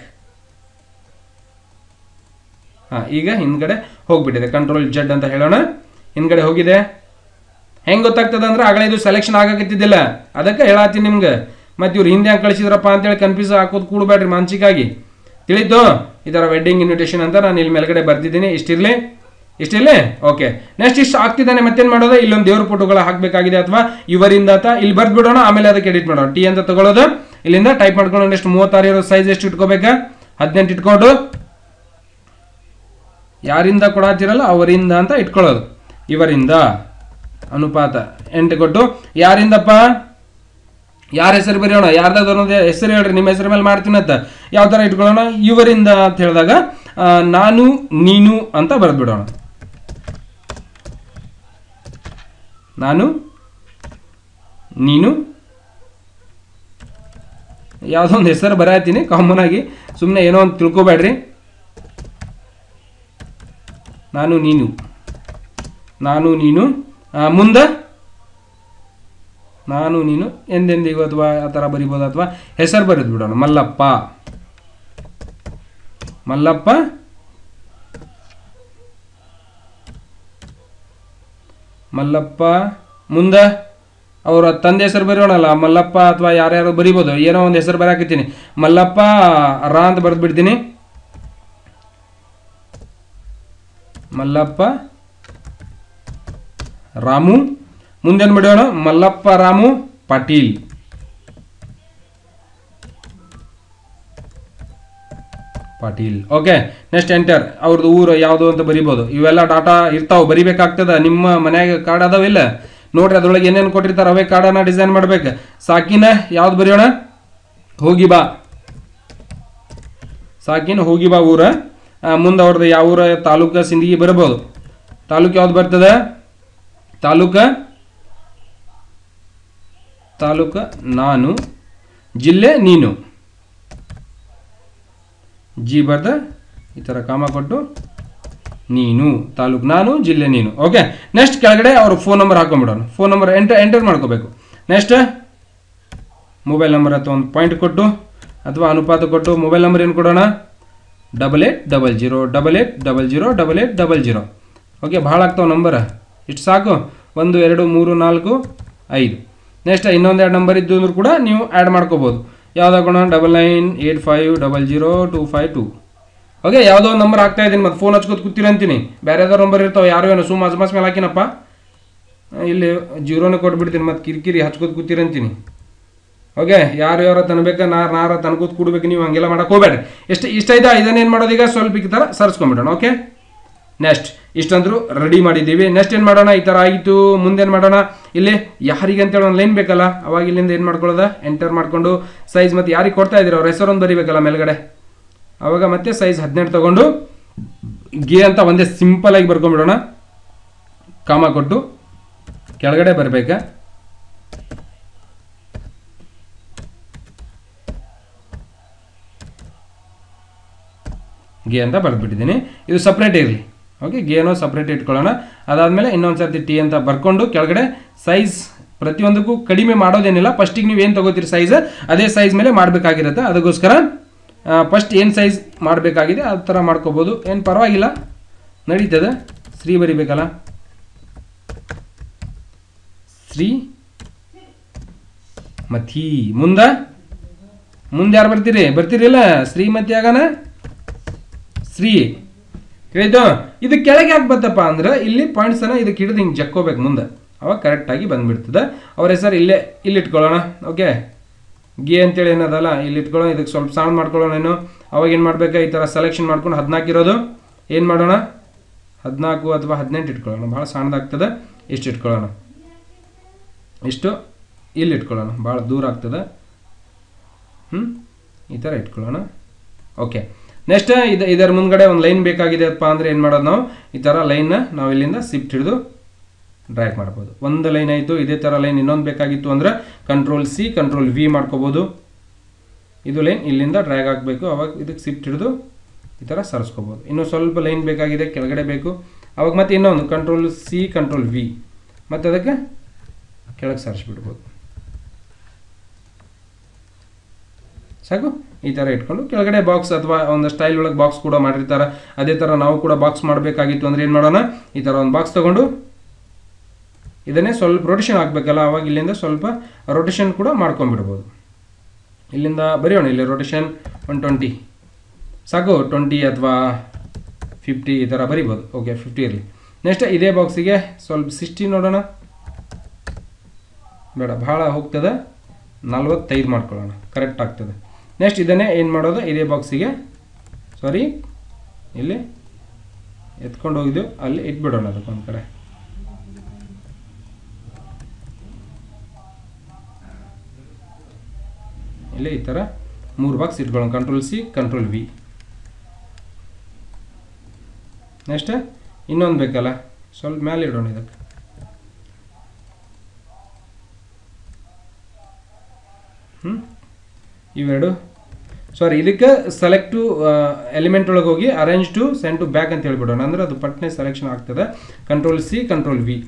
ಹಾಂ ಈಗ ಹಿಂದ್ಗಡೆ ಹೋಗ್ಬಿಟ್ಟಿದೆ ಕಂಟ್ರೋಲ್ ಜೆಡ್ ಅಂತ ಹೇಳೋಣ ಹಿಂದ್ಗಡೆ ಹೋಗಿದೆ ಹೆಂಗ್ ಗೊತ್ತಾಗ್ತದ ಅಂದ್ರೆ ಆಗಲೇ ಇದು ಸೆಲೆಕ್ಷನ್ ಆಗಕತ್ತಿದ್ದಿಲ್ಲ ಅದಕ್ಕೆ ಹೇಳತ್ತೀನಿ ನಿಮ್ಗೆ ಮತ್ತೆ ಇವ್ರು ಹಿಂದೆ ಹಂಗೆ ಕಳಿಸಿದ್ರಪ್ಪ ಅಂತೇಳಿ ಕನ್ಫ್ಯೂಸ್ ಹಾಕೋದು ಕೂಡಬೇಡ್ರಿ ಮಾನಸಿಕಾಗಿ ತಿಳಿತು ಈ ಥರ ವೆಡ್ಡಿಂಗ್ ಇನ್ವಿಟೇಷನ್ ಅಂತ ನಾನು ಇಲ್ಲಿ ಮೇಲ್ಗಡೆ ಬರ್ತಿದ್ದೀನಿ ಇಷ್ಟಿರ್ಲಿ ಇಷ್ಟಿರ್ಲಿ ಓಕೆ ನೆಕ್ಸ್ಟ್ ಇಷ್ಟು ಆಗ್ತಿದ್ದಾನೆ ಮತ್ತೇನು ಮಾಡೋದು ಇಲ್ಲೊಂದು ದೇವ್ರ ಫೋಟೋಗಳು ಹಾಕಬೇಕಾಗಿದೆ ಅಥವಾ ಇವರಿಂದ ಅಂತ ಇಲ್ಲಿ ಬರ್ದು ಬಿಡೋಣ ಆಮೇಲೆ ಅದಕ್ಕೆ ಎಡಿಟ್ ಮಾಡೋಣ ಟಿ ಅಂತ ತಗೊಳ್ಳೋದು ಇಲ್ಲಿಂದ ಟೈಪ್ ಮಾಡ್ಕೊಂಡು ನೆಕ್ಸ್ಟ್ ಮೂವತ್ತಾರು ಇರೋ ಸೈಜ್ ಎಷ್ಟು ಇಟ್ಕೋಬೇಕಾ ಹದಿನೆಂಟು ಇಟ್ಕೊಂಡು ಯಾರಿಂದ ಕೊಡಾತಿರಲ್ಲ ಅವರಿಂದ ಅಂತ ಇಟ್ಕೊಳ್ಳೋದು ಇವರಿಂದ ಅನುಪಾತ ಎಂಟು ಕೊಟ್ಟು ಯಾರಿಂದಪ್ಪ ಯಾರ ಹೆಸರು ಬರೆಯೋಣ ಯಾರ್ದಾದ್ರು ಒಂದು ಹೆಸರು ಹೇಳ್ರಿ ನಿಮ್ಮ ಹೆಸರು ಮೇಲೆ ಮಾಡ್ತೀನಿ ಅಂತ ಯಾವ ಥರ ಇಟ್ಕೊಳ್ಳೋಣ ಇವರಿಂದ ಅಂತ ಹೇಳಿದಾಗ ಆ, ನಾನು ನೀನು ಅಂತ ಬರೆದ್ಬಿಡೋಣ ನಾನು ನೀನು ಯಾವುದೋ ಒಂದು ಹೆಸರು ಬರಾತೀನಿ ಕಾಮನ್ ಆಗಿ ಸುಮ್ಮನೆ ಏನೋ ಒಂದು ತಿಳ್ಕೊಬೇಡ್ರಿ ನಾನು ನೀನು ನಾನು ನೀನು ಆ, ಮುಂದೆ ನಾನು ನೀನು ಎಂದೆಂದಿಗೂ ಅಥವಾ ಆ ಥರ ಬರಿಬೋದು ಅಥವಾ ಹೆಸರು ಬರೆದು ಬಿಡೋಣ ಮಲ್ಲಪ್ಪ ಮಲ್ಲಪ್ಪ ಮಲ್ಲಪ್ಪ ಮುಂದೆ ಅವರ ತಂದೆ ಹೆಸರು ಬರೆಯೋಣಲ್ಲ ಮಲ್ಲಪ್ಪ ಅಥವಾ ಯಾರ್ಯಾರು ಬರಿಬೋದು ಏನೋ ಒಂದು ಹೆಸರು ಬರಾಕತ್ತೀನಿ ಮಲ್ಲಪ್ಪ ರಾ ಅಂತ ಬರೆದು ಬಿಡ್ತೀನಿ ಮಲ್ಲಪ್ಪ ರಾಮು ಮುಂದೇನು ಬಿಡೋಣ Mallappa Ramu Patil Patil okay next enter ಅವ್ರದ್ದು ಊರು ಯಾವುದು ಅಂತ ಬರಿಬೋದು ಇವೆಲ್ಲ ಡಾಟಾ ಇರ್ತಾವೆ ಬರಿಬೇಕಾಗ್ತದ ನಿಮ್ಮ ಮನ್ಯಾಗ ಕಾರ್ಡ್ ಅದಾವಿಲ್ಲ ನೋಡ್ರಿ ಅದ್ರೊಳಗೆ ಏನೇನು ಕೊಟ್ಟಿರ್ತಾರೆ ಅವೇ ಕಾರ್ಡನ್ನ ಡಿಸೈನ್ ಮಾಡ್ಬೇಕು ಸಾಕಿನ ಯಾವ್ದು ಬರೆಯೋಣ ಹೋಗಿ ಬಾ ಸಾಕಿನ ಹೋಗಿ ಬಾ ಊರ ಮುಂದೆ ಅವ್ರದ್ದು ಯಾವ ಊರ ತಾಲೂಕ ಸಿಂದಗಿ ಬರಬಹುದು ತಾಲೂಕು ಯಾವ್ದು ಬರ್ತದೆ ತಾಲೂಕ ತಾಲೂಕ ನಾನು ಜಿಲ್ಲೆ ನೀನು ಜಿ ಬರ್ದ ಈ ಥರ ಕಾಮ ಕೊಟ್ಟು ನೀನು ತಾಲೂಕು ನಾನು ಜಿಲ್ಲೆ ನೀನು ಓಕೆ ನೆಕ್ಸ್ಟ್ ಕೆಳಗಡೆ ಅವ್ರ ಫೋನ್ ನಂಬರ್ ಹಾಕೊಂಡ್ಬಿಡೋಣ ಫೋನ್ ನಂಬರ್ ಎಂಟರ್ ಎಂಟರ್ ಮಾಡ್ಕೋಬೇಕು ನೆಕ್ಸ್ಟ್ ಮೊಬೈಲ್ ನಂಬರ್ ಅಥವಾ ಒಂದು ಪಾಯಿಂಟ್ ಕೊಟ್ಟು ಅಥವಾ ಅನುಪಾತ ಕೊಟ್ಟು ಮೊಬೈಲ್ ನಂಬರ್ ಏನು ಕೊಡೋಣ double eight double zero double eight double zero double eight double zero okay ಭಾಳ ಆಗ್ತಾವೆ ನಂಬರ್ ಇಷ್ಟು ಸಾಕು ಒಂದು ಎರಡು ಮೂರು ನಾಲ್ಕು ಐದು ನೆಕ್ಸ್ಟ್ ಇನ್ನೊಂದು ಎರಡು ನಂಬರ್ ಇದ್ದು ಅಂದ್ರೂ ಕೂಡ ನೀವು ಆ್ಯಡ್ ಮಾಡ್ಕೋಬೋದು ಯಾವ್ದಾಗೋಣ double nine eight five double zero two five two okay ಯಾವುದೋ ಒಂದು ನಂಬರ್ ಹಾಕ್ತಾ ಇದ್ದೀನಿ ಮತ್ತೆ ಫೋನ್ ಹಚ್ಕೋತ ಕೂತಿರಂತೀನಿ ಬೇರೆ ಯಾವ್ದೋ ನಂಬರ್ ಇರ್ತಾವೆ ಯಾರು ಏನೋ ಸುಮ್ಮ ಅಜ್ಮಾಸ್ ಮೇಲೆ ಹಾಕಿನಪ್ಪ ಇಲ್ಲಿ ಜೀರೋನೇ ಕೊಟ್ಬಿಡ್ತೀನಿ ಮತ್ತೆ ಕಿರಿಕಿರಿ ಹಚ್ಕೋತ ಕೂತಿರಂತೀನಿ ಓಕೆ ಯಾರು ಯಾರೋ ತನಬೇಕ ನಾರ್ ನಾರ ತನಕೂತ್ ಕೂಡ್ಬೇಕು ನೀವು ಹಂಗೆಲ್ಲ ಮಾಡಕ್ಕೆ ಹೋಗ್ಬೇಡ್ರಿ ಎಷ್ಟು ಇಷ್ಟ ಆಯ್ತಾ ಇದನ್ನೇನು ಮಾಡೋದು ಈಗ ಸ್ವಲ್ಪ ಈ ಥರ ಸರ್ಸ್ಕೊಂಬಿಡೋಣ ಓಕೆ ನೆಕ್ಸ್ಟ್ ಇಷ್ಟಂದ್ರು ರೆಡಿ ಮಾಡಿದ್ದೀವಿ ನೆಕ್ಸ್ಟ್ ಏನು ಮಾಡೋಣ ಈ ಥರ ಆಯಿತು ಮುಂದೇನು ಮಾಡೋಣ ಇಲ್ಲಿ ಯಾರಿಗೆ ಅಂತೇಳಿ ಒಂದು ಲೈನ್ ಬೇಕಲ್ಲ ಅವಾಗ ಇಲ್ಲಿಂದ ಏನು ಮಾಡ್ಕೊಳ್ಳೋದ ಎಂಟರ್ ಮಾಡ್ಕೊಂಡು ಸೈಜ್ ಮತ್ತೆ ಯಾರಿಗೆ ಕೊಡ್ತಾ ಇದ್ದೀರ ಅವ್ರ ಹೆಸರೊಂದು ಬರಿಬೇಕಲ್ಲ ಮೇಲ್ಗಡೆ ಅವಾಗ ಮತ್ತೆ ಸೈಜ್ ಹದಿನೆಂಟು ತಗೊಂಡು ಗೆ ಅಂತ ಒಂದೇ ಸಿಂಪಲ್ ಆಗಿ ಬರ್ಕೊಂಡ್ಬಿಡೋಣ ಕಾಮ ಕೊಟ್ಟು ಕೆಳಗಡೆ ಬರಬೇಕಾ ಗೆ ಅಂತ ಬರೆದ್ಬಿಟ್ಟಿದ್ದೀನಿ ಇದು ಸಪ್ರೇಟ್ ಇರಲಿ ಓಕೆ ಗೇನೋ ಸಪ್ರೇಟ್ ಇಟ್ಕೊಳ್ಳೋಣ ಅದಾದಮೇಲೆ ಇನ್ನೊಂದು ಸರ್ತಿ ಟಿ ಅಂತ ಬರ್ಕೊಂಡು ಕೆಳಗಡೆ ಸೈಜ್ ಪ್ರತಿಯೊಂದಕ್ಕೂ ಕಡಿಮೆ ಮಾಡೋದೇನಿಲ್ಲ ಫಸ್ಟಿಗೆ ನೀವು ಏನು ತಗೋತೀರಿ ಸೈಜ್ ಅದೇ ಸೈಜ್ ಮೇಲೆ ಮಾಡಬೇಕಾಗಿರುತ್ತೆ ಅದಕ್ಕೋಸ್ಕರ ಫಸ್ಟ್ ಏನು ಸೈಜ್ ಮಾಡಬೇಕಾಗಿದೆ ಆ ಥರ ಮಾಡ್ಕೋಬೋದು ಏನು ಪರವಾಗಿಲ್ಲ ನಡೀತದೆ ಶ್ರೀ ಬರಿಬೇಕಲ್ಲ ಶ್ರೀ ಮಥಿ ಮುಂದ ಮುಂದೆ ಯಾರು ಬರ್ತೀರಿ ಬರ್ತೀರಿಲ್ಲ ಶ್ರೀಮತಿ ಆಗನ ಶ್ರೀ ತಿಳಿತು ಇದು ಕೆಳಗೆ ಯಾಕೆ ಬತ್ತಪ್ಪ ಅಂದ್ರೆ ಇಲ್ಲಿ ಪಾಯಿಂಟ್ಸನ್ನು ಇದಕ್ಕೆ ಹಿಡಿದು ಹಿಂಗೆ ಜಕ್ಕೋಬೇಕು ಮುಂದೆ ಅವಾಗ ಕರೆಕ್ಟಾಗಿ ಬಂದ್ಬಿಡ್ತದೆ ಅವ್ರ ಹೆಸರು ಇಲ್ಲೇ ಇಲ್ಲಿ ಇಟ್ಕೊಳ್ಳೋಣ ಓಕೆ ಗಿ ಅಂತೇಳಿ ಏನದಲ್ಲ ಇಲ್ಲಿ ಇಟ್ಕೊಳ್ಳೋಣ ಇದಕ್ಕೆ ಸ್ವಲ್ಪ ಸಣ್ಣ ಮಾಡ್ಕೊಳ್ಳೋಣ ಏನು ಅವಾಗ ಏನು ಮಾಡ್ಬೇಕು ಈ ಥರ ಸೆಲೆಕ್ಷನ್ ಮಾಡ್ಕೊಂಡು ಹದಿನಾಲ್ಕು ಇರೋದು ಏನು ಮಾಡೋಣ ಹದಿನಾಲ್ಕು ಅಥವಾ ಹದಿನೆಂಟು ಇಟ್ಕೊಳ್ಳೋಣ ಭಾಳ ಸಣ್ಣದಾಗ್ತದೆ ಇಷ್ಟು ಇಟ್ಕೊಳ್ಳೋಣ ಇಷ್ಟು ಇಲ್ಲಿ ಇಟ್ಕೊಳ್ಳೋಣ ಭಾಳ ದೂರ ಆಗ್ತದೆ ಹ್ಞೂ ಈ ಥರ ಇಟ್ಕೊಳ್ಳೋಣ ಓಕೆ ನೆಕ್ಸ್ಟ್ ಇದು ಇದರ ಮುಂದ್ಗಡೆ ಒಂದು ಲೈನ್ ಬೇಕಾಗಿದೆಪ್ಪ ಅಂದರೆ ಏನು ಮಾಡೋದು ನಾವು ಈ ಥರ ಲೈನ್ನ ನಾವು ಇಲ್ಲಿಂದ ಸಿಫ್ಟ್ ಹಿಡಿದು ಡ್ರ್ಯಾಗ್ ಮಾಡ್ಬೋದು ಒಂದು ಲೈನ್ ಆಯಿತು ಇದೇ ಥರ ಲೈನ್ ಇನ್ನೊಂದು ಬೇಕಾಗಿತ್ತು ಅಂದರೆ ಕಂಟ್ರೋಲ್ ಸಿ ಕಂಟ್ರೋಲ್ ವಿ ಮಾಡ್ಕೋಬೋದು ಇದು ಲೈನ್ ಇಲ್ಲಿಂದ ಡ್ರ್ಯಾಗ್ ಆಗಬೇಕು ಅವಾಗ ಇದಕ್ಕೆ ಸಿಫ್ಟ್ ಹಿಡಿದು ಈ ಥರ ಸರಿಸ್ಕೋಬೋದು ಇನ್ನೂ ಸ್ವಲ್ಪ ಲೈನ್ ಬೇಕಾಗಿದೆ ಕೆಳಗಡೆ ಬೇಕು ಅವಾಗ ಮತ್ತೆ ಇನ್ನೊಂದು ಕಂಟ್ರೋಲ್ ಸಿ ಕಂಟ್ರೋಲ್ ವಿ ಮತ್ತು ಅದಕ್ಕೆ ಕೆಳಗೆ ಸರಿಸ್ಬಿಡ್ಬೋದು ಸಾಕು ಈ ಥರ ಇಟ್ಕೊಂಡು ಕೆಳಗಡೆ ಬಾಕ್ಸ್ ಅಥವಾ ಒಂದು ಸ್ಟೈಲ್ ಒಳಗೆ ಬಾಕ್ಸ್ ಕೂಡ ಮಾಡಿರ್ತಾರೆ ಅದೇ ಥರ ನಾವು ಕೂಡ ಬಾಕ್ಸ್ ಮಾಡಬೇಕಾಗಿತ್ತು ಅಂದರೆ ಏನು ಮಾಡೋಣ ಈ ಥರ ಒಂದು ಬಾಕ್ಸ್ ತಗೊಂಡು ಇದನ್ನೇ ಸ್ವಲ್ಪ ರೊಟೇಷನ್ ಆಗಬೇಕಲ್ಲ ಅವಾಗ ಇಲ್ಲಿಂದ ಸ್ವಲ್ಪ ರೊಟೇಷನ್ ಕೂಡ ಮಾಡ್ಕೊಂಡ್ಬಿಡ್ಬೋದು ಇಲ್ಲಿಂದ ಬರೆಯೋಣ ಇಲ್ಲಿ ರೊಟೇಷನ್ ಒನ್ ಟ್ವೆಂಟಿ ಸಾಕು ಟ್ವೆಂಟಿ ಅಥವಾ ಫಿಫ್ಟಿ ಈ ಥರ ಬರಿಬೋದು ಓಕೆ ಫಿಫ್ಟಿ ಇರಲಿ ನೆಕ್ಸ್ಟ್ ಇದೇ ಬಾಕ್ಸಿಗೆ ಸ್ವಲ್ಪ ಸಿಕ್ಸ್ಟಿ ನೋಡೋಣ ಬೇಡ ಭಾಳ ಹೋಗ್ತದೆ ನಲ್ವತ್ತೈದು ಮಾಡ್ಕೊಳ್ಳೋಣ ಕರೆಕ್ಟ್ ಆಗ್ತದೆ ನೆಕ್ಸ್ಟ್ ಇದನ್ನೇ ಏನು ಮಾಡೋದು ಇದೇ ಬಾಕ್ಸಿಗೆ ಸಾರಿ ಇಲ್ಲಿ ಎತ್ಕೊಂಡು ಹೋಗಿದ್ದು ಅಲ್ಲಿ ಇಟ್ಬಿಡೋಣ ಅದಕ್ಕೊಂದು ಕಡೆ ಇಲ್ಲಿ ಈ ಥರ ಮೂರು ಬಾಕ್ಸ್ ಇಟ್ಕೊಳ್ಳೋಣ control C control V next ಇನ್ನೊಂದು ಬೇಕಲ್ಲ ಸ್ವಲ್ಪ ಮೇಲೆ ಇಡೋಣ ಇದಕ್ಕೆ ಹ್ಞೂ ಇವೆರಡು ಸಾರಿ ಇದಕ್ಕೆ ಸೆಲೆಕ್ಟ್ ಟು ಎಲಿಮೆಂಟ್ ಒಳಗೆ ಹೋಗಿ arrange to send to back ಅಂತ ಹೇಳ್ಬಿಡೋಣ ಅಂದ್ರೆ ಅದು ಪಟ್ನೆ ಸೆಲೆಕ್ಷನ್ ಆಗ್ತದೆ ಕಂಟ್ರೋಲ್ ಸಿ ಕಂಟ್ರೋಲ್ ವಿ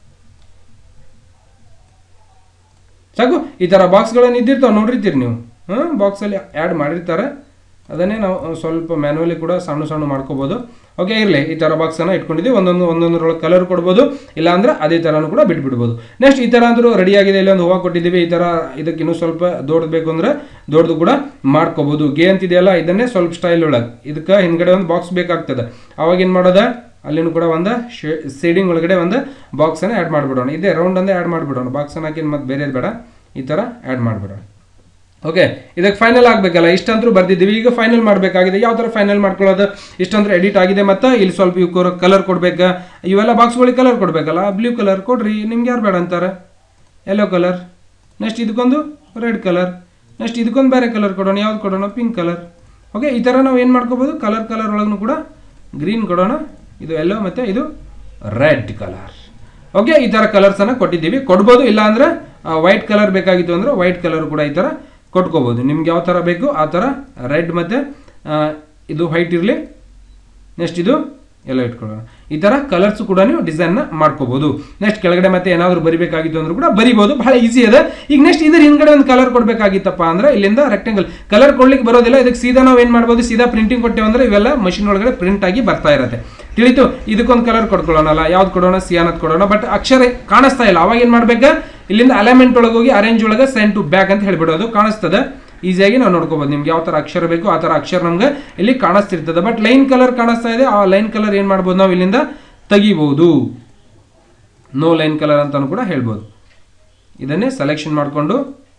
ಸಾಕು ಈ ಥರ ಬಾಕ್ಸ್ಗಳನ್ನು ಇದ್ದಿರ್ತಾವೆ ನೋಡಿರ್ತೀರಿ ನೀವು ಹಾಂ ಬಾಕ್ಸಲ್ಲಿ ಆ್ಯಡ್ ಮಾಡಿರ್ತಾರೆ ಅದನ್ನೇ ನಾವು ಸ್ವಲ್ಪ ಮ್ಯಾನುವಲಿ ಕೂಡ ಸಣ್ಣ ಸಣ್ಣ ಮಾಡ್ಕೋಬೋದು ಓಕೆ ಇರಲಿ ಈ ಥರ ಬಾಕ್ಸನ್ನು ಇಟ್ಕೊಂಡಿದ್ದೀವಿ ಒಂದೊಂದು ಒಂದೊಂದರೊಳಗೆ ಕಲರ್ ಕೊಡ್ಬೋದು ಇಲ್ಲಾಂದ್ರೆ ಅದೇ ಥರನೂ ಕೂಡ ಬಿಟ್ಬಿಡ್ಬೋದು ನೆಕ್ಸ್ಟ್ ಈ ಥರ ಅಂದರೂ ರೆಡಿ ಆಗಿದೆ ಇಲ್ಲಿ ಒಂದು ಹೂವು ಕೊಟ್ಟಿದ್ದೀವಿ ಈ ಥರ ಇದಕ್ಕೆ ಇನ್ನೂ ಸ್ವಲ್ಪ ದೊಡ್ಡದು ಬೇಕು ಅಂದರೆ ದೊಡ್ಡದು ಕೂಡ ಮಾಡ್ಕೋಬೋದು ಗೆ ಅಂತಿದೆಯಲ್ಲ ಇದನ್ನೇ ಸ್ವಲ್ಪ ಸ್ಟೈಲ್ ಒಳಗೆ ಇದಕ್ಕೆ ಹಿಂದ್ಗಡೆ ಒಂದು ಬಾಕ್ಸ್ ಬೇಕಾಗ್ತದೆ ಅವಾಗ ಏನು ಮಾಡೋದ ಅಲ್ಲಿನೂ ಕೂಡ ಒಂದು ಶೇಡಿಂಗ್ ಒಳಗಡೆ ಒಂದು ಬಾಕ್ಸನ್ನು ಆ್ಯಡ್ ಮಾಡಿಬಿಡೋಣ ಇದೇ ರೌಂಡ್ ಅಂದೇ ಆ್ಯಡ್ ಮಾಡಿಬಿಡೋಣ ಬಾಕ್ಸನ್ನು ಹಾಕಿ ಮತ್ತೆ ಬೇರೆದು ಬೇಡ ಈ ಥರ ಆ್ಯಡ್ ಮಾಡಿಬಿಡೋಣ ಓಕೆ ಇದಕ್ಕೆ ಫೈನಲ್ ಆಗಬೇಕಲ್ಲ ಇಷ್ಟಂದ್ರೂ ಬರ್ದಿದ್ದೀವಿ ಈಗ ಫೈನಲ್ ಮಾಡಬೇಕಾಗಿದೆ ಯಾವ ಥರ ಫೈನಲ್ ಮಾಡ್ಕೊಳ್ಳೋದು ಇಷ್ಟಂದ್ರೂ ಎಡಿಟ್ ಆಗಿದೆ ಮತ್ತು ಇಲ್ಲಿ ಸ್ವಲ್ಪ ಇವು ಕಲರ್ ಕೊಡ್ಬೇಕು ಇವೆಲ್ಲ ಬಾಕ್ಸ್ಗಳಿಗೆ ಕಲರ್ ಕೊಡಬೇಕಲ್ಲ ಬ್ಲೂ ಕಲರ್ ಕೊಡ್ರಿ ನಿಮ್ಗೆ ಯಾರು ಬೇಡ ಅಂತಾರೆ ಯೆಲ್ಲೋ ಕಲರ್ ನೆಕ್ಸ್ಟ್ ಇದಕ್ಕೊಂದು ರೆಡ್ ಕಲರ್ ನೆಕ್ಸ್ಟ್ ಇದಕ್ಕೊಂದು ಬೇರೆ ಕಲರ್ ಕೊಡೋಣ ಯಾವ್ದು ಕೊಡೋಣ ಪಿಂಕ್ ಕಲರ್ ಓಕೆ ಈ ಥರ ನಾವು ಏನು ಮಾಡ್ಕೋಬೋದು ಕಲರ್ ಕಲರ್ ಒಳಗೂ ಕೂಡ ಗ್ರೀನ್ ಕೊಡೋಣ ಇದು ಎಲ್ಲೋ ಮತ್ತು ಇದು ರೆಡ್ ಕಲರ್ ಓಕೆ ಈ ಥರ ಕಲರ್ಸನ್ನು ಕೊಟ್ಟಿದ್ದೀವಿ ಕೊಡ್ಬೋದು ಇಲ್ಲ ಅಂದರೆ ವೈಟ್ ಕಲರ್ ಬೇಕಾಗಿತ್ತು ಅಂದರೆ ವೈಟ್ ಕಲರ್ ಕೂಡ ಈ ಥರ ಕೊಟ್ಕೋಬೋದು ನಿಮ್ಗೆ ಯಾವ ಥರ ಬೇಕು ಆ ಥರ ರೆಡ್ ಮತ್ತು ಇದು ವೈಟ್ ಇರಲಿ ನೆಕ್ಸ್ಟ್ ಇದು ಎಲ್ಲ ಇಟ್ಕೊಳ್ಳೋಣ ಈ ಥರ ಕಲರ್ಸ್ ಕೂಡ ನೀವು ಡಿಸೈನ್ನ ಮಾಡ್ಕೋಬಹುದು ನೆಕ್ಸ್ಟ್ ಕೆಳಗಡೆ ಮತ್ತೆ ಏನಾದರೂ ಬರಿಬೇಕಾಗಿತ್ತು ಅಂದ್ರೂ ಕೂಡ ಬರಿಬೋದು ಬಹಳ ಈಸಿ ಇದೆ ಈಗ ನೆಕ್ಸ್ಟ್ ಇದ್ರ ಹಿಂದ್ಗಡೆ ಒಂದು ಕಲರ್ ಕೊಡಬೇಕಾಗಿತ್ತಪ್ಪ ಅಂದ್ರೆ ಇಲ್ಲಿಂದ ರೆಕ್ಟೆಂಗಲ್ ಕಲರ್ ಕೊಡ್ಲಿಕ್ಕೆ ಬರೋದಿಲ್ಲ ಇದಕ್ಕೆ ಸೀದಾ ನಾವು ಏನು ಮಾಡ್ಬೋದು ಸೀದಾ ಪ್ರಿಂಟಿಂಗ್ ಕೊಟ್ಟೇವೆ ಅಂದ್ರೆ ಇವೆಲ್ಲ ಮಷಿನ್ ಒಳಗಡೆ ಪ್ರಿಂಟ್ ಆಗಿ ಬರ್ತಾ ಇರುತ್ತೆ ತಿಳಿತು ಇದಕ್ಕೊಂದು ಕಲರ್ ಕೊಡ್ಕೊಳ್ಳೋಣಲ್ಲ ಯಾವ್ದು ಕೊಡೋಣ ಸಿಯಾನತ್ ಕೊಡೋಣ ಬಟ್ ಅಕ್ಷರ ಕಾಣಿಸ್ತಾ ಇಲ್ಲ ಅವಾಗ ಏನು ಮಾಡ್ಬೇಕಾ ಇಲ್ಲಿಂದ ಅಲೈನ್ಮೆಂಟ್ ಒಳಗೆ ಹೋಗಿ ಅರೇಂಜ್ ಒಳಗೆ ಸೆಂಡ್ ಟು ಬ್ಯಾಕ್ ಅಂತ ಹೇಳ್ಬಿಡೋದು ಕಾಣಿಸ್ತದೆ ಈಸಿಯಾಗಿ ನಾವು ನೋಡ್ಕೋಬಹುದು ನಿಮ್ಗೆ ಯಾವ ತರ ಅಕ್ಷರ ಬೇಕು ಆ ತರ ಅಕ್ಷರ ನಮ್ಗೆ ಇಲ್ಲಿ ಕಾಣಿಸ್ತಿರ್ತದೆ ಬಟ್ ಲೈನ್ ಕಲರ್ ಕಾಣಿಸ್ತಾ ಇದೆ ಆ ಲೈನ್ ಕಲರ್ ಏನ್ ಮಾಡ್ಬೋದು ನಾವು ಇಲ್ಲಿಂದ ತೆಗಿಬಹುದು ನೋ ಲೈನ್ ಕಲರ್ ಅಂತಾನು ಕೂಡ ಹೇಳ್ಬೋದು ಇದನ್ನೇ ಸೆಲೆಕ್ಷನ್ ಮಾಡಿಕೊಂಡು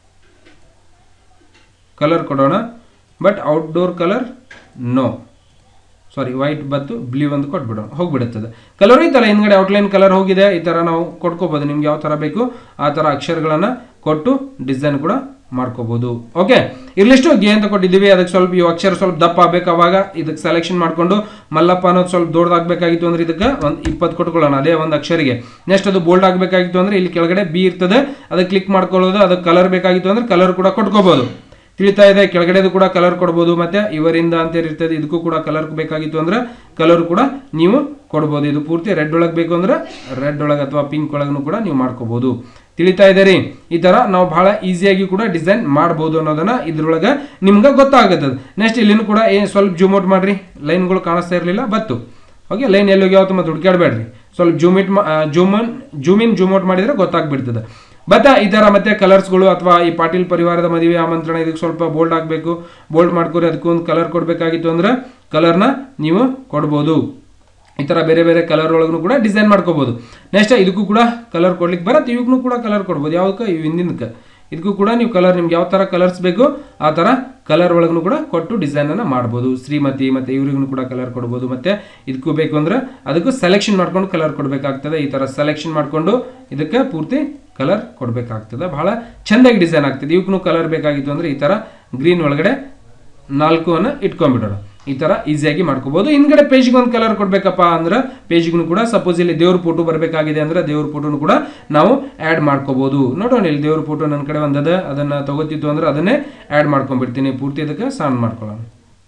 ಕಲರ್ ಕೊಡೋಣ but outdoor colour no sorry white ಬತ್ತು ಬ್ಲೂ ಒಂದು ಕೊಟ್ಬಿಡೋಣ ಹೋಗ್ಬಿಡುತ್ತದೆ ಕಲರ್ ಐತಲ್ಲ ಹಿಂದ್ಗಡೆ ಔಟ್ಲೈನ್ ಕಲರ್ ಹೋಗಿದೆ ಈ ಥರ ನಾವು ಕೊಟ್ಕೋಬೋದು ನಿಮ್ಗೆ ಯಾವ ಥರ ಬೇಕು ಆ ಥರ ಅಕ್ಷರಗಳನ್ನು ಕೊಟ್ಟು ಡಿಸೈನ್ ಕೂಡ ಮಾಡ್ಕೋಬಹುದು ಓಕೆ ಇರ್ಲಿಷ್ಟು ಗೆ ಅಂತ ಕೊಟ್ಟಿದ್ದೀವಿ ಅದಕ್ಕೆ ಸ್ವಲ್ಪ ಈ ಅಕ್ಷರ ಸ್ವಲ್ಪ ದಪ್ಪ ಆಗ್ಬೇಕು ಅವಾಗ ಇದಕ್ಕೆ ಸೆಲೆಕ್ಷನ್ ಮಾಡ್ಕೊಂಡು ಮಲ್ಲಪ್ಪ ಅನ್ನೋದು ಸ್ವಲ್ಪ ದೊಡ್ಡದಾಗಬೇಕಾಗಿತ್ತು ಅಂದ್ರೆ ಇದಕ್ಕೆ ಒಂದು ಇಪ್ಪತ್ತು ಕೊಟ್ಕೊಳ್ಳೋಣ ಅದೇ ಒಂದು ಅಕ್ಷರಿಗೆ ನೆಕ್ಸ್ಟ್ ಅದು ಬೋಲ್ಡ್ ಆಗಬೇಕಾಗಿತ್ತು ಅಂದ್ರೆ ಇಲ್ಲಿ ಕೆಳಗಡೆ ಬಿ ಇರ್ತದೆ ಅದಕ್ಕೆ ಕ್ಲಿಕ್ ಮಾಡ್ಕೊಳ್ಳೋದು ಅದಕ್ಕೆ ಕಲರ್ ಬೇಕಾಗಿತ್ತು ಅಂದ್ರೆ ಕಲರ್ ಕೂಡ ಕೊಟ್ಕೋಬಹುದು ತಿಳಿತಾ ಇದೆ ಕೆಳಗಡೆದು ಕೂಡ ಕಲರ್ ಕೊಡ್ಬೋದು ಮತ್ತೆ ಇವರಿಂದ ಅಂತ ಇರ್ತದೆ ಇದಕ್ಕೂ ಕೂಡ ಕಲರ್ ಬೇಕಾಗಿತ್ತು ಅಂದ್ರೆ ಕಲರ್ ಕೂಡ ನೀವು ಕೊಡ್ಬೋದು ಇದು ಪೂರ್ತಿ ರೆಡ್ ಒಳಗೆ ಬೇಕು ಅಂದ್ರೆ ರೆಡ್ ಒಳಗೆ ಅಥವಾ ಪಿಂಕ್ ಒಳಗೂ ಕೂಡ ನೀವು ಮಾಡ್ಕೋಬಹುದು ತಿಳಿತಾ ಇದೆ ರೀ ಈ ತರ ನಾವು ಬಹಳ ಈಸಿಯಾಗಿ ಕೂಡ ಡಿಸೈನ್ ಮಾಡ್ಬೋದು ಅನ್ನೋದನ್ನ ಇದ್ರೊಳಗೆ ನಿಮ್ಗೆ ಗೊತ್ತಾಗುತ್ತದೆ ನೆಕ್ಸ್ಟ್ ಇಲ್ಲಿನೂ ಕೂಡ ಏ ಸ್ವಲ್ಪ ಜೂಮ್ ಔಟ್ ಮಾಡ್ರಿ ಲೈನ್ಗಳು ಕಾಣಿಸ್ತಾ ಇರಲಿಲ್ಲ ಬತ್ತು ಓಕೆ ಲೈನ್ ಎಲ್ಲಿ ಹೋಗ್ಯಾವ ಮತ್ತೆ ಹುಡುಕಾಡಬೇಡ್ರಿ ಸ್ವಲ್ಪ zoom it zoom zoom in zoom out ಮಾಡಿದ್ರೆ ಗೊತ್ತಾಗ್ಬಿಡ್ತದೆ ಬಟ್ ಈ ಥರ ಮತ್ತೆ ಕಲರ್ಸ್ಗಳು ಅಥವಾ ಈ ಪಾಟೀಲ್ ಪರಿವಾರದ ಮದುವೆ ಆಮಂತ್ರಣ ಇದಕ್ಕೆ ಸ್ವಲ್ಪ ಬೋಲ್ಡ್ ಆಗಬೇಕು ಬೋಲ್ಡ್ ಮಾಡ್ಕೊರಿ ಅದಕ್ಕೊಂದು ಕಲರ್ ಕೊಡಬೇಕಾಗಿತ್ತು ಅಂದ್ರೆ ಕಲರ್ನ ನೀವು ಕೊಡ್ಬೋದು ಈ ಥರ ಬೇರೆ ಬೇರೆ ಕಲರ್ ಒಳಗೂ ಕೂಡ ಡಿಸೈನ್ ಮಾಡ್ಕೋಬೋದು ನೆಕ್ಸ್ಟ್ ಇದಕ್ಕೂ ಕೂಡ ಕಲರ್ ಕೊಡ್ಲಿಕ್ಕೆ ಬರತ್ತೆ ಇವಕ್ಕೂ ಕೂಡ ಕಲರ್ ಕೊಡ್ಬೋದು ಯಾವ್ದಕ್ಕೆ ಇವು ಹಿಂದಿನಕ್ಕೆ ಇದಕ್ಕೂ ಕೂಡ ನೀವು ಕಲರ್ ನಿಮ್ಗೆ ಯಾವ ಥರ ಕಲರ್ಸ್ ಬೇಕು ಆ ಥರ ಕಲರ್ ಒಳಗೂ ಕೂಡ ಕೊಟ್ಟು ಡಿಸೈನನ್ನು ಮಾಡ್ಬೋದು ಶ್ರೀಮತಿ ಮತ್ತು ಇವ್ರಿಗೂ ಕೂಡ ಕಲರ್ ಕೊಡ್ಬೋದು ಮತ್ತು ಇದಕ್ಕೂ ಬೇಕು ಅಂದ್ರೆ ಅದಕ್ಕೂ ಸೆಲೆಕ್ಷನ್ ಮಾಡ್ಕೊಂಡು ಕಲರ್ ಕೊಡಬೇಕಾಗ್ತದೆ ಈ ಥರ ಸೆಲೆಕ್ಷನ್ ಮಾಡಿಕೊಂಡು ಇದಕ್ಕೆ ಪೂರ್ತಿ ಕಲರ್ ಕೊಡಬೇಕಾಗ್ತದೆ ಬಹಳ ಚೆಂದಾಗಿ ಡಿಸೈನ್ ಆಗ್ತದೆ ಇವಕ್ಕೂ ಕಲರ್ ಬೇಕಾಗಿತ್ತು ಅಂದರೆ ಈ ಥರ ಗ್ರೀನ್ ಒಳಗಡೆ ನಾಲ್ಕು ಅನ್ನ ಇಟ್ಕೊಂಡ್ಬಿಡೋಣ ಈ ಥರ ಈಸಿಯಾಗಿ ಮಾಡ್ಕೋಬಹುದು ಹಿಂದ್ಗಡೆ ಪೇಜ್ಗೆ ಒಂದು ಕಲರ್ ಕೊಡ್ಬೇಕಪ್ಪ ಅಂದ್ರೆ ಪೇಜ್ಗೂ ಕೂಡ ಸಪೋಸ್ ಇಲ್ಲಿ ದೇವ್ರ ಫೋಟೋ ಬರಬೇಕಾಗಿದೆ ಅಂದ್ರೆ ದೇವ್ರ ಫೋಟೋನು ಕೂಡ ನಾವು ಆ್ಯಡ್ ಮಾಡ್ಕೋಬಹುದು ನೋಡೋಣ ಇಲ್ಲಿ ದೇವ್ರ ಫೋಟೋ ನನ್ನ ಕಡೆ ಒಂದದ ಅದನ್ನ ತಗೋತಿತ್ತು ಅಂದ್ರೆ ಅದನ್ನೇ ಆ್ಯಡ್ ಮಾಡ್ಕೊಂಡ್ಬಿಡ್ತೀನಿ ಪೂರ್ತಿ ಅದಕ್ಕೆ ಸಣ್ಣ ಮಾಡ್ಕೊಳ್ಳೋಣ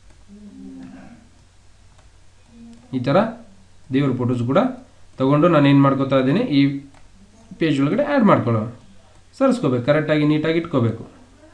ಈ ಥರ ದೇವ್ರ ಫೋಟೋಸ್ ಕೂಡ ತಗೊಂಡು ನಾನು ಏನು ಮಾಡ್ಕೋತಾ ಇದ್ದೀನಿ ಈ ಪೇಜ್ ಒಳಗಡೆ ಆ್ಯಡ್ ಮಾಡ್ಕೊಳ್ಳೋಣ ಸರಿಸ್ಕೋಬೇಕು ಕರೆಕ್ಟಾಗಿ ನೀಟಾಗಿ ಇಟ್ಕೋಬೇಕು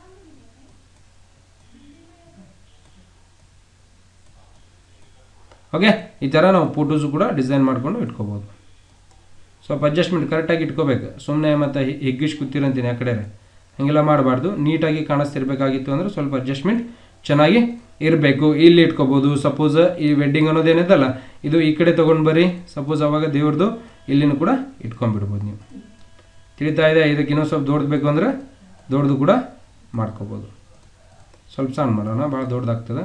ಓಕೆ ಈ ಥರ ನಾವು ಫೋಟೋಸು ಕೂಡ ಡಿಸೈನ್ ಮಾಡ್ಕೊಂಡು ಇಟ್ಕೋಬೋದು ಸ್ವಲ್ಪ ಅಡ್ಜಸ್ಟ್ಮೆಂಟ್ ಕರೆಕ್ಟಾಗಿ ಇಟ್ಕೋಬೇಕು ಸುಮ್ಮನೆ ಮತ್ತು ಹಿಗ್ಗಿಸ್ ಕೂತಿರಂತೀನಿ ಆ ಕಡೆ ಹಾಗೆಲ್ಲ ಮಾಡಬಾರ್ದು ನೀಟಾಗಿ ಕಾಣಿಸ್ತಿರ್ಬೇಕಾಗಿತ್ತು ಅಂದರೆ ಸ್ವಲ್ಪ ಅಡ್ಜಸ್ಟ್ಮೆಂಟ್ ಚೆನ್ನಾಗಿ ಇರಬೇಕು ಇಲ್ಲಿ ಇಟ್ಕೋಬೋದು ಸಪೋಸ್ ಈ ವೆಡ್ಡಿಂಗ್ ಅನ್ನೋದೇನಿದಲ್ಲ ಇದು ಈ ಕಡೆ ತೊಗೊಂಡು ಬರ್ರಿ ಸಪೋಸ್ ಅವಾಗ ದೇವ್ರದ್ದು ಇಲ್ಲಿನೂ ಕೂಡ ಇಟ್ಕೊಂಡ್ಬಿಡ್ಬೋದು ನೀವು ತಿಳಿತಾ ಇದೆ ಇದಕ್ಕೆ ಇನ್ನೂ ಸ್ವಲ್ಪ ದೊಡ್ಡದು ಬೇಕು ಅಂದರೆ ದೊಡ್ಡದು ಕೂಡ ಮಾಡ್ಕೋಬೋದು ಸ್ವಲ್ಪ ಸಣ್ಣ ಮಾಡೋಣ ಭಾಳ ದೊಡ್ಡದಾಗ್ತದೆ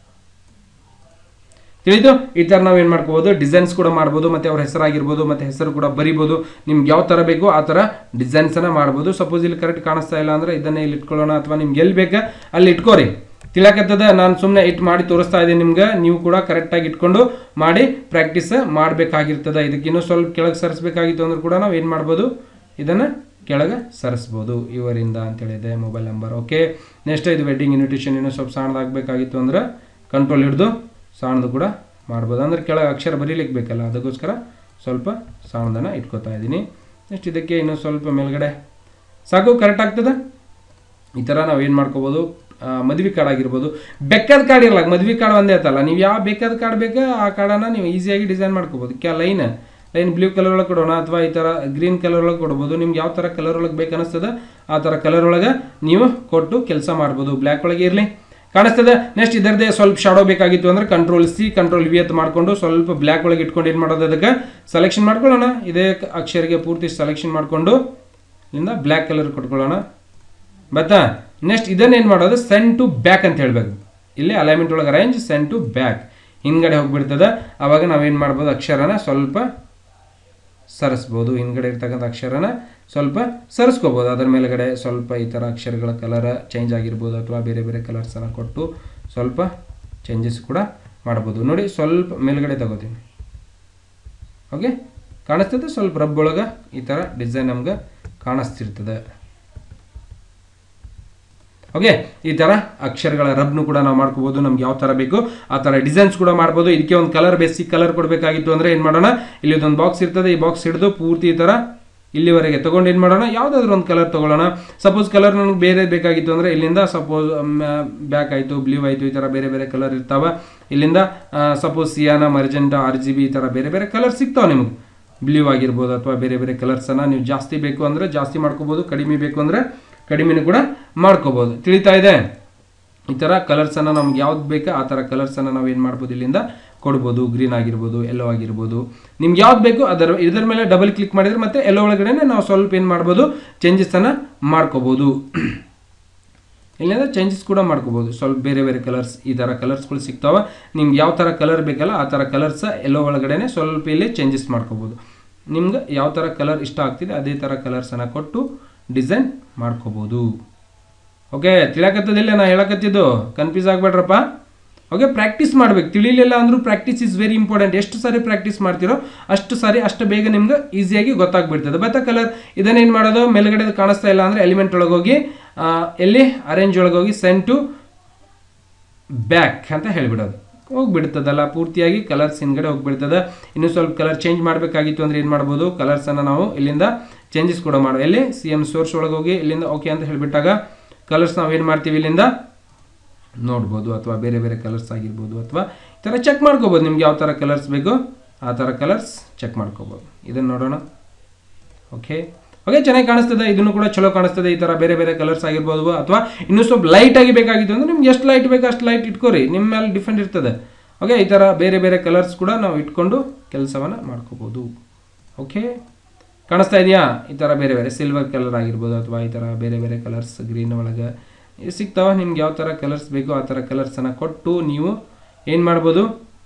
ತಿಳಿದು ಈ ಥರ ನಾವು ಏನು ಮಾಡ್ಕೋಬೋದು ಡಿಸೈನ್ಸ್ ಕೂಡ ಮಾಡ್ಬೋದು ಮತ್ತು ಅವ್ರ ಹೆಸರಾಗಿರ್ಬೋದು ಮತ್ತು ಹೆಸರು ಕೂಡ ಬರಿಬೋದು ನಿಮ್ಗೆ ಯಾವ ಥರ ಬೇಕು ಆ ಥರ ಡಿಸೈನ್ಸನ್ನು ಮಾಡ್ಬೋದು ಸಪೋಸ್ ಇಲ್ಲಿ ಕರೆಕ್ಟ್ ಕಾಣಿಸ್ತಾ ಇಲ್ಲ ಅಂದರೆ ಇದನ್ನೇ ಇಲ್ಲಿ ಇಟ್ಕೊಳ್ಳೋಣ ಅಥವಾ ನಿಮ್ಗೆ ಎಲ್ಲಿ ಬೇಕಾ ಅಲ್ಲಿ ಇಟ್ಕೋರಿ ತಿಳಕತ್ತದ ನಾನು ಸುಮ್ಮನೆ ಇಟ್ಟು ಮಾಡಿ ತೋರಿಸ್ತಾ ಇದ್ದೀನಿ ನಿಮ್ಗೆ ನೀವು ಕೂಡ ಕರೆಕ್ಟಾಗಿ ಇಟ್ಕೊಂಡು ಮಾಡಿ ಪ್ರಾಕ್ಟೀಸ್ ಮಾಡಬೇಕಾಗಿರ್ತದೆ ಇದಕ್ಕಿನ್ನೂ ಸ್ವಲ್ಪ ಕೆಳಗೆ ಸರಿಸ್ಬೇಕಾಗಿತ್ತು ಅಂದ್ರೆ ಕೂಡ ನಾವು ಏನು ಮಾಡ್ಬೋದು ಇದನ್ನು ಕೆಳಗೆ ಸರಿಸ್ಬೋದು ಇವರಿಂದ ಅಂತೇಳಿದೆ ಮೊಬೈಲ್ ನಂಬರ್ ಓಕೆ ನೆಕ್ಸ್ಟ್ ಇದು ವೆಡ್ಡಿಂಗ್ ಇನ್ವಿಟೇಷನ್ ಇನ್ನೂ ಸ್ವಲ್ಪ ಸಣ್ಣದಾಗಬೇಕಾಗಿತ್ತು ಅಂದ್ರೆ ಕಂಟ್ರೋಲ್ ಹಿಡಿದು ಸಣ್ಣದು ಕೂಡ ಮಾಡ್ಬೋದು ಅಂದ್ರೆ ಕೆಳಗೆ ಅಕ್ಷರ ಬರೀಲಿಕ್ಕೆ ಬೇಕಲ್ಲ ಅದಕ್ಕೋಸ್ಕರ ಸ್ವಲ್ಪ ಸಣ್ಣದನ್ನು ಇಟ್ಕೋತಾ ಇದ್ದೀನಿ ನೆಕ್ಸ್ಟ್ ಇದಕ್ಕೆ ಇನ್ನೂ ಸ್ವಲ್ಪ ಮೇಲ್ಗಡೆ ಸಾಕು ಕರೆಕ್ಟ್ ಆಗ್ತದೆ ಈ ಥರ ನಾವು ಏನು ಮಾಡ್ಕೋಬೋದು ಮದ್ವೆ ಕಾರ್ಡ್ ಆಗಿರ್ಬೋದು ಬೆಕ್ಕದ ಕಾರ್ಡ್ ಇರಲ್ಲ ಮದ್ವೆ ಕಾರ್ಡ್ ಒಂದೇ ಆಯ್ತಲ್ಲ ನೀವು ಯಾವ ಬೇಕಾದ ಕಾರ್ಡ್ ಬೇಕು ಆ ಕಾರ್ಡನ್ನು ನೀವು ಈಸಿಯಾಗಿ ಡಿಸೈನ್ ಮಾಡ್ಕೋಬೋದು ಕ್ಯಾ ಲೈನ್ ಲೈನ್ ಬ್ಲೂ ಕಲರ್ ಒಳಗೆ ಕೊಡೋಣ ಅಥವಾ ಈ ಥರ ಗ್ರೀನ್ ಕಲರ್ ಒಳಗೆ ಕೊಡ್ಬೋದು ನಿಮ್ಗೆ ಯಾವ ಥರ ಕಲರ್ ಒಳಗೆ ಬೇಕು ಅನಿಸ್ತದೆ ಆ ಥರ ಕಲರ್ ಒಳಗೆ ನೀವು ಕೊಟ್ಟು ಕೆಲಸ ಮಾಡ್ಬೋದು ಬ್ಲ್ಯಾಕ್ ಒಳಗೆ ಇರಲಿ ಕಾಣಿಸ್ತದೆ ನೆಕ್ಸ್ಟ್ ಇದರದೇ ಸ್ವಲ್ಪ ಶಾಡೋ ಬೇಕಾಗಿತ್ತು ಅಂದ್ರೆ ಕಂಟ್ರೋಲ್ ಸಿ ಕಂಟ್ರೋಲ್ ವಿ ಅಂತ ಮಾಡಿಕೊಂಡು ಸ್ವಲ್ಪ ಬ್ಲ್ಯಾಕ್ ಒಳಗೆ ಇಟ್ಕೊಂಡು ಏನು ಮಾಡೋದು ಅದಕ್ಕೆ ಸೆಲೆಕ್ಷನ್ ಮಾಡ್ಕೊಳ್ಳೋಣ ಇದೇ ಅಕ್ಷರಿಗೆ ಪೂರ್ತಿ ಸೆಲೆಕ್ಷನ್ ಮಾಡಿಕೊಂಡು ಇಲ್ಲಿಂದ ಬ್ಲ್ಯಾಕ್ ಕಲರ್ ಕೊಟ್ಕೊಳ್ಳೋಣ ಬತ್ತಾ ನೆಕ್ಸ್ಟ್ ಇದನ್ನ ಏನು ಮಾಡೋದು ಸೆನ್ ಟು ಬ್ಯಾಕ್ ಅಂತ ಹೇಳಬೇಕು ಇಲ್ಲಿ ಅಲೈನ್ಮೆಂಟ್ ಒಳಗೆ ರೇಂಜ್ ಸೆನ್ ಟು ಬ್ಯಾಕ್ ಹಿಂದ್ಗಡೆ ಹೋಗ್ಬಿಡ್ತದೆ ಆವಾಗ ನಾವೇನು ಮಾಡ್ಬೋದು ಅಕ್ಷರನ ಸ್ವಲ್ಪ ಸರಿಸ್ಬೋದು ಹಿಂದ್ಗಡೆ ಇರ್ತಕ್ಕಂಥ ಅಕ್ಷರನ ಸ್ವಲ್ಪ ಸರಿಸ್ಕೋಬೋದು ಅದರ ಮೇಲ್ಗಡೆ ಸ್ವಲ್ಪ ಈ ಥರ ಅಕ್ಷರಗಳ ಕಲರ್ ಚೇಂಜ್ ಆಗಿರ್ಬೋದು ಅಥವಾ ಬೇರೆ ಬೇರೆ ಕಲರ್ಸನ್ನು ಕೊಟ್ಟು ಸ್ವಲ್ಪ ಚೇಂಜಸ್ ಕೂಡ ಮಾಡ್ಬೋದು ನೋಡಿ ಸ್ವಲ್ಪ ಮೇಲ್ಗಡೆ ತಗೋತೀನಿ ಓಕೆ ಕಾಣಿಸ್ತದೆ ಸ್ವಲ್ಪ ರಬ್ ಒಳಗೆ ಈ ಥರ ಡಿಸೈನ್ ನಮ್ಗೆ ಕಾಣಿಸ್ತಿರ್ತದೆ ಓಕೆ ಈ ಥರ ಅಕ್ಷರಗಳ ರಬ್ನು ಕೂಡ ನಾವು ಮಾಡ್ಕೋಬೋದು ನಮ್ಗೆ ಯಾವ ಥರ ಬೇಕು ಆ ಥರ ಡಿಸೈನ್ಸ್ ಕೂಡ ಮಾಡ್ಬೋದು ಇದಕ್ಕೆ ಒಂದು ಕಲರ್ ಬೇಸಿಕ್ ಕಲರ್ ಕೊಡಬೇಕಾಗಿತ್ತು ಅಂದರೆ ಏನು ಮಾಡೋಣ ಇಲ್ಲಿ ಒಂದು ಬಾಕ್ಸ್ ಇರ್ತದೆ ಈ ಬಾಕ್ಸ್ ಹಿಡಿದು ಪೂರ್ತಿ ಈ ಥರ ಇಲ್ಲಿವರೆಗೆ ತೊಗೊಂಡು ಏನು ಮಾಡೋಣ ಯಾವುದಾದ್ರೂ ಒಂದು ಕಲರ್ ತೊಗೊಳ್ಳೋಣ ಸಪೋಸ್ ಕಲರ್ ನನಗೆ ಬೇರೆ ಬೇಕಾಗಿತ್ತು ಅಂದರೆ ಇಲ್ಲಿಂದ ಸಪೋಸ್ ಬ್ಯಾಕ್ ಆಯಿತು ಬ್ಲೂ ಆಯಿತು ಈ ಥರ ಬೇರೆ ಬೇರೆ ಕಲರ್ ಇರ್ತಾವ ಇಲ್ಲಿಂದ suppose cyan magenta R G B ಈ ಥರ ಬೇರೆ ಬೇರೆ ಕಲರ್ ಸಿಗ್ತಾವೆ ನಿಮಗೆ ಬ್ಲೂ ಆಗಿರ್ಬೋದು ಅಥವಾ ಬೇರೆ ಬೇರೆ ಕಲರ್ಸನ್ನು ನೀವು ಜಾಸ್ತಿ ಬೇಕು ಅಂದರೆ ಜಾಸ್ತಿ ಮಾಡ್ಕೋಬೋದು ಕಡಿಮೆ ಬೇಕು ಅಂದರೆ ಕಡಿಮೆನೂ ಕೂಡ ಮಾಡ್ಕೋಬೋದು ತಿಳಿತಾ ಇದೆ ಈ ಥರ ಕಲರ್ಸನ್ನು ನಮ್ಗೆ ಯಾವ್ದು ಬೇಕೋ ಆ ಥರ ಕಲರ್ಸನ್ನು ನಾವು ಏನು ಮಾಡ್ಬೋದು ಇಲ್ಲಿಂದ ಕೊಡ್ಬೋದು ಗ್ರೀನ್ ಆಗಿರ್ಬೋದು ಎಲ್ಲೋ ಆಗಿರ್ಬೋದು ನಿಮ್ಗೆ ಯಾವ್ದು ಬೇಕು ಅದರ ಇದರ ಮೇಲೆ ಡಬಲ್ ಕ್ಲಿಕ್ ಮಾಡಿದ್ರೆ ಮತ್ತೆ ಎಲ್ಲೋ ಒಳಗಡೆ ನಾವು ಸ್ವಲ್ಪ ಏನು ಮಾಡ್ಬೋದು ಚೇಂಜಸನ್ನು ಮಾಡ್ಕೋಬೋದು ಇಲ್ಲಿಂದ ಚೇಂಜಸ್ ಕೂಡ ಮಾಡ್ಕೋಬೋದು ಸ್ವಲ್ಪ ಬೇರೆ ಬೇರೆ ಕಲರ್ಸ್ ಈ ಥರ ಕಲರ್ಸ್ಗಳು ಸಿಗ್ತಾವೆ ನಿಮ್ಗೆ ಯಾವ ಥರ ಕಲರ್ ಬೇಕಲ್ಲ ಆ ಥರ ಕಲರ್ಸ ಎಲ್ಲೋ ಒಳಗಡೆ ಸ್ವಲ್ಪ ಇಲ್ಲಿ ಚೇಂಜಸ್ ಮಾಡ್ಕೋಬೋದು ನಿಮ್ಗೆ ಯಾವ ಥರ ಕಲರ್ ಇಷ್ಟ ಆಗ್ತಿದೆ ಅದೇ ಥರ ಕಲರ್ಸನ್ನು ಕೊಟ್ಟು ಡಿಸೈನ್ ಮಾಡ್ಕೋಬೋದು ಓಕೆ ತಿಳಿಯಕತ್ತದಿಲ್ಲ ನಾ ಹೇಳಕತ್ತಿದ್ದು ಕನ್ಫ್ಯೂಸ್ ಆಗಬೇಡ್ರಪ್ಪ ಓಕೆ ಪ್ರಾಕ್ಟೀಸ್ ಮಾಡ್ಬೇಕು ತಿಳಿಲಿಲ್ಲ ಅಂದ್ರೂ ಪ್ರಾಕ್ಟೀಸ್ ಇಸ್ ವೆರಿ ಇಂಪಾರ್ಟೆಂಟ್ ಎಷ್ಟು ಸಾರಿ ಪ್ರಾಕ್ಟೀಸ್ ಮಾಡ್ತಿರೋ ಅಷ್ಟು ಸಾರಿ ಅಷ್ಟು ಬೇಗ ನಿಮ್ಗೆ ಈಸಿಯಾಗಿ ಗೊತ್ತಾಗ್ಬಿಡ್ತದೆ ಬತ್ತ ಕಲರ್ ಇದನ್ನೇನು ಮಾಡೋದು ಮೇಲ್ಗಡೆ ಕಾಣಿಸ್ತಾ ಇಲ್ಲ ಅಂದರೆ ಎಲಿಮೆಂಟ್ ಒಳಗೆ ಹೋಗಿ ಆ, ಎಲ್ಲಿ ಅರೇಂಜ್ ಒಳಗೆ ಹೋಗಿ ಸೆಂಡ್ ಟು ಬ್ಯಾಕ್ ಅಂತ ಹೇಳಿಬಿಡೋದು ಹೋಗ್ಬಿಡ್ತದಲ್ಲ ಪೂರ್ತಿಯಾಗಿ ಕಲರ್ಸ್ ಹಿಂದ್ಗಡೆ ಹೋಗ್ಬಿಡ್ತದೆ ಇನ್ನು ಸ್ವಲ್ಪ ಕಲರ್ ಚೇಂಜ್ ಮಾಡಬೇಕಾಗಿತ್ತು ಅಂದ್ರೆ ಏನು ಮಾಡ್ಬೋದು ಕಲರ್ಸನ್ನು ನಾವು ಇಲ್ಲಿಂದ ಚೇಂಜಸ್ ಕೂಡ ಮಾಡೋ ಎಲ್ಲಿ ಸಿ ಎಮ್ ಸೋರ್ಸ್ ಒಳಗೆ ಹೋಗಿ ಇಲ್ಲಿಂದ ಓಕೆ ಅಂತ ಹೇಳಿಬಿಟ್ಟಾಗ ಕಲರ್ಸ್ ನಾವು ಏನು ಮಾಡ್ತೀವಿ ಇಲ್ಲಿಂದ ನೋಡ್ಬೋದು ಅಥವಾ ಬೇರೆ ಬೇರೆ ಕಲರ್ಸ್ ಆಗಿರ್ಬೋದು ಅಥವಾ ಈ ಥರ ಚೆಕ್ ಮಾಡ್ಕೋಬೋದು ನಿಮ್ಗೆ ಯಾವ ಥರ ಕಲರ್ಸ್ ಬೇಕು ಆ ಥರ ಕಲರ್ಸ್ ಚೆಕ್ ಮಾಡ್ಕೋಬೋದು ಇದನ್ನು ನೋಡೋಣ ಓಕೆ ಓಕೆ ಚೆನ್ನಾಗಿ ಕಾಣಿಸ್ತದೆ ಇದನ್ನು ಕೂಡ ಚಲೋ ಕಾಣಿಸ್ತದೆ ಈ ಥರ ಬೇರೆ ಬೇರೆ ಕಲರ್ಸ್ ಆಗಿರ್ಬೋದು ಅಥವಾ ಇನ್ನೂ ಸ್ವಲ್ಪ ಲೈಟ್ ಆಗಿ ಬೇಕಾಗಿತ್ತು ಅಂದ್ರೆ ನಿಮ್ಗೆ ಎಷ್ಟು ಲೈಟ್ ಬೇಕು ಅಷ್ಟು ಲೈಟ್ ಇಟ್ಕೋರಿ ನಿಮ್ಮ ಮೇಲೆ ಡಿಫೆಂಡ್ ಇರ್ತದೆ ಓಕೆ ಈ ಥರ ಬೇರೆ ಬೇರೆ ಕಲರ್ಸ್ ಕೂಡ ನಾವು ಇಟ್ಕೊಂಡು ಕೆಲಸವನ್ನು ಮಾಡ್ಕೋಬೋದು ಓಕೆ ಕಾಣಿಸ್ತಾ ಇದೆಯಾ ಈ ಥರ ಬೇರೆ ಬೇರೆ ಸಿಲ್ವರ್ ಕಲರ್ ಆಗಿರ್ಬೋದು ಅಥವಾ ಈ ಥರ ಬೇರೆ ಬೇರೆ ಕಲರ್ಸ್ ಗ್ರೀನ್ ಒಳಗೆ ಇವು ಸಿಗ್ತಾವ ನಿಮ್ಗೆ ಯಾವ ಥರ ಕಲರ್ಸ್ ಬೇಕೋ ಆ ಥರ ಕಲರ್ಸನ್ನು ಕೊಟ್ಟು ನೀವು ಏನು ಮಾಡ್ಬೋದು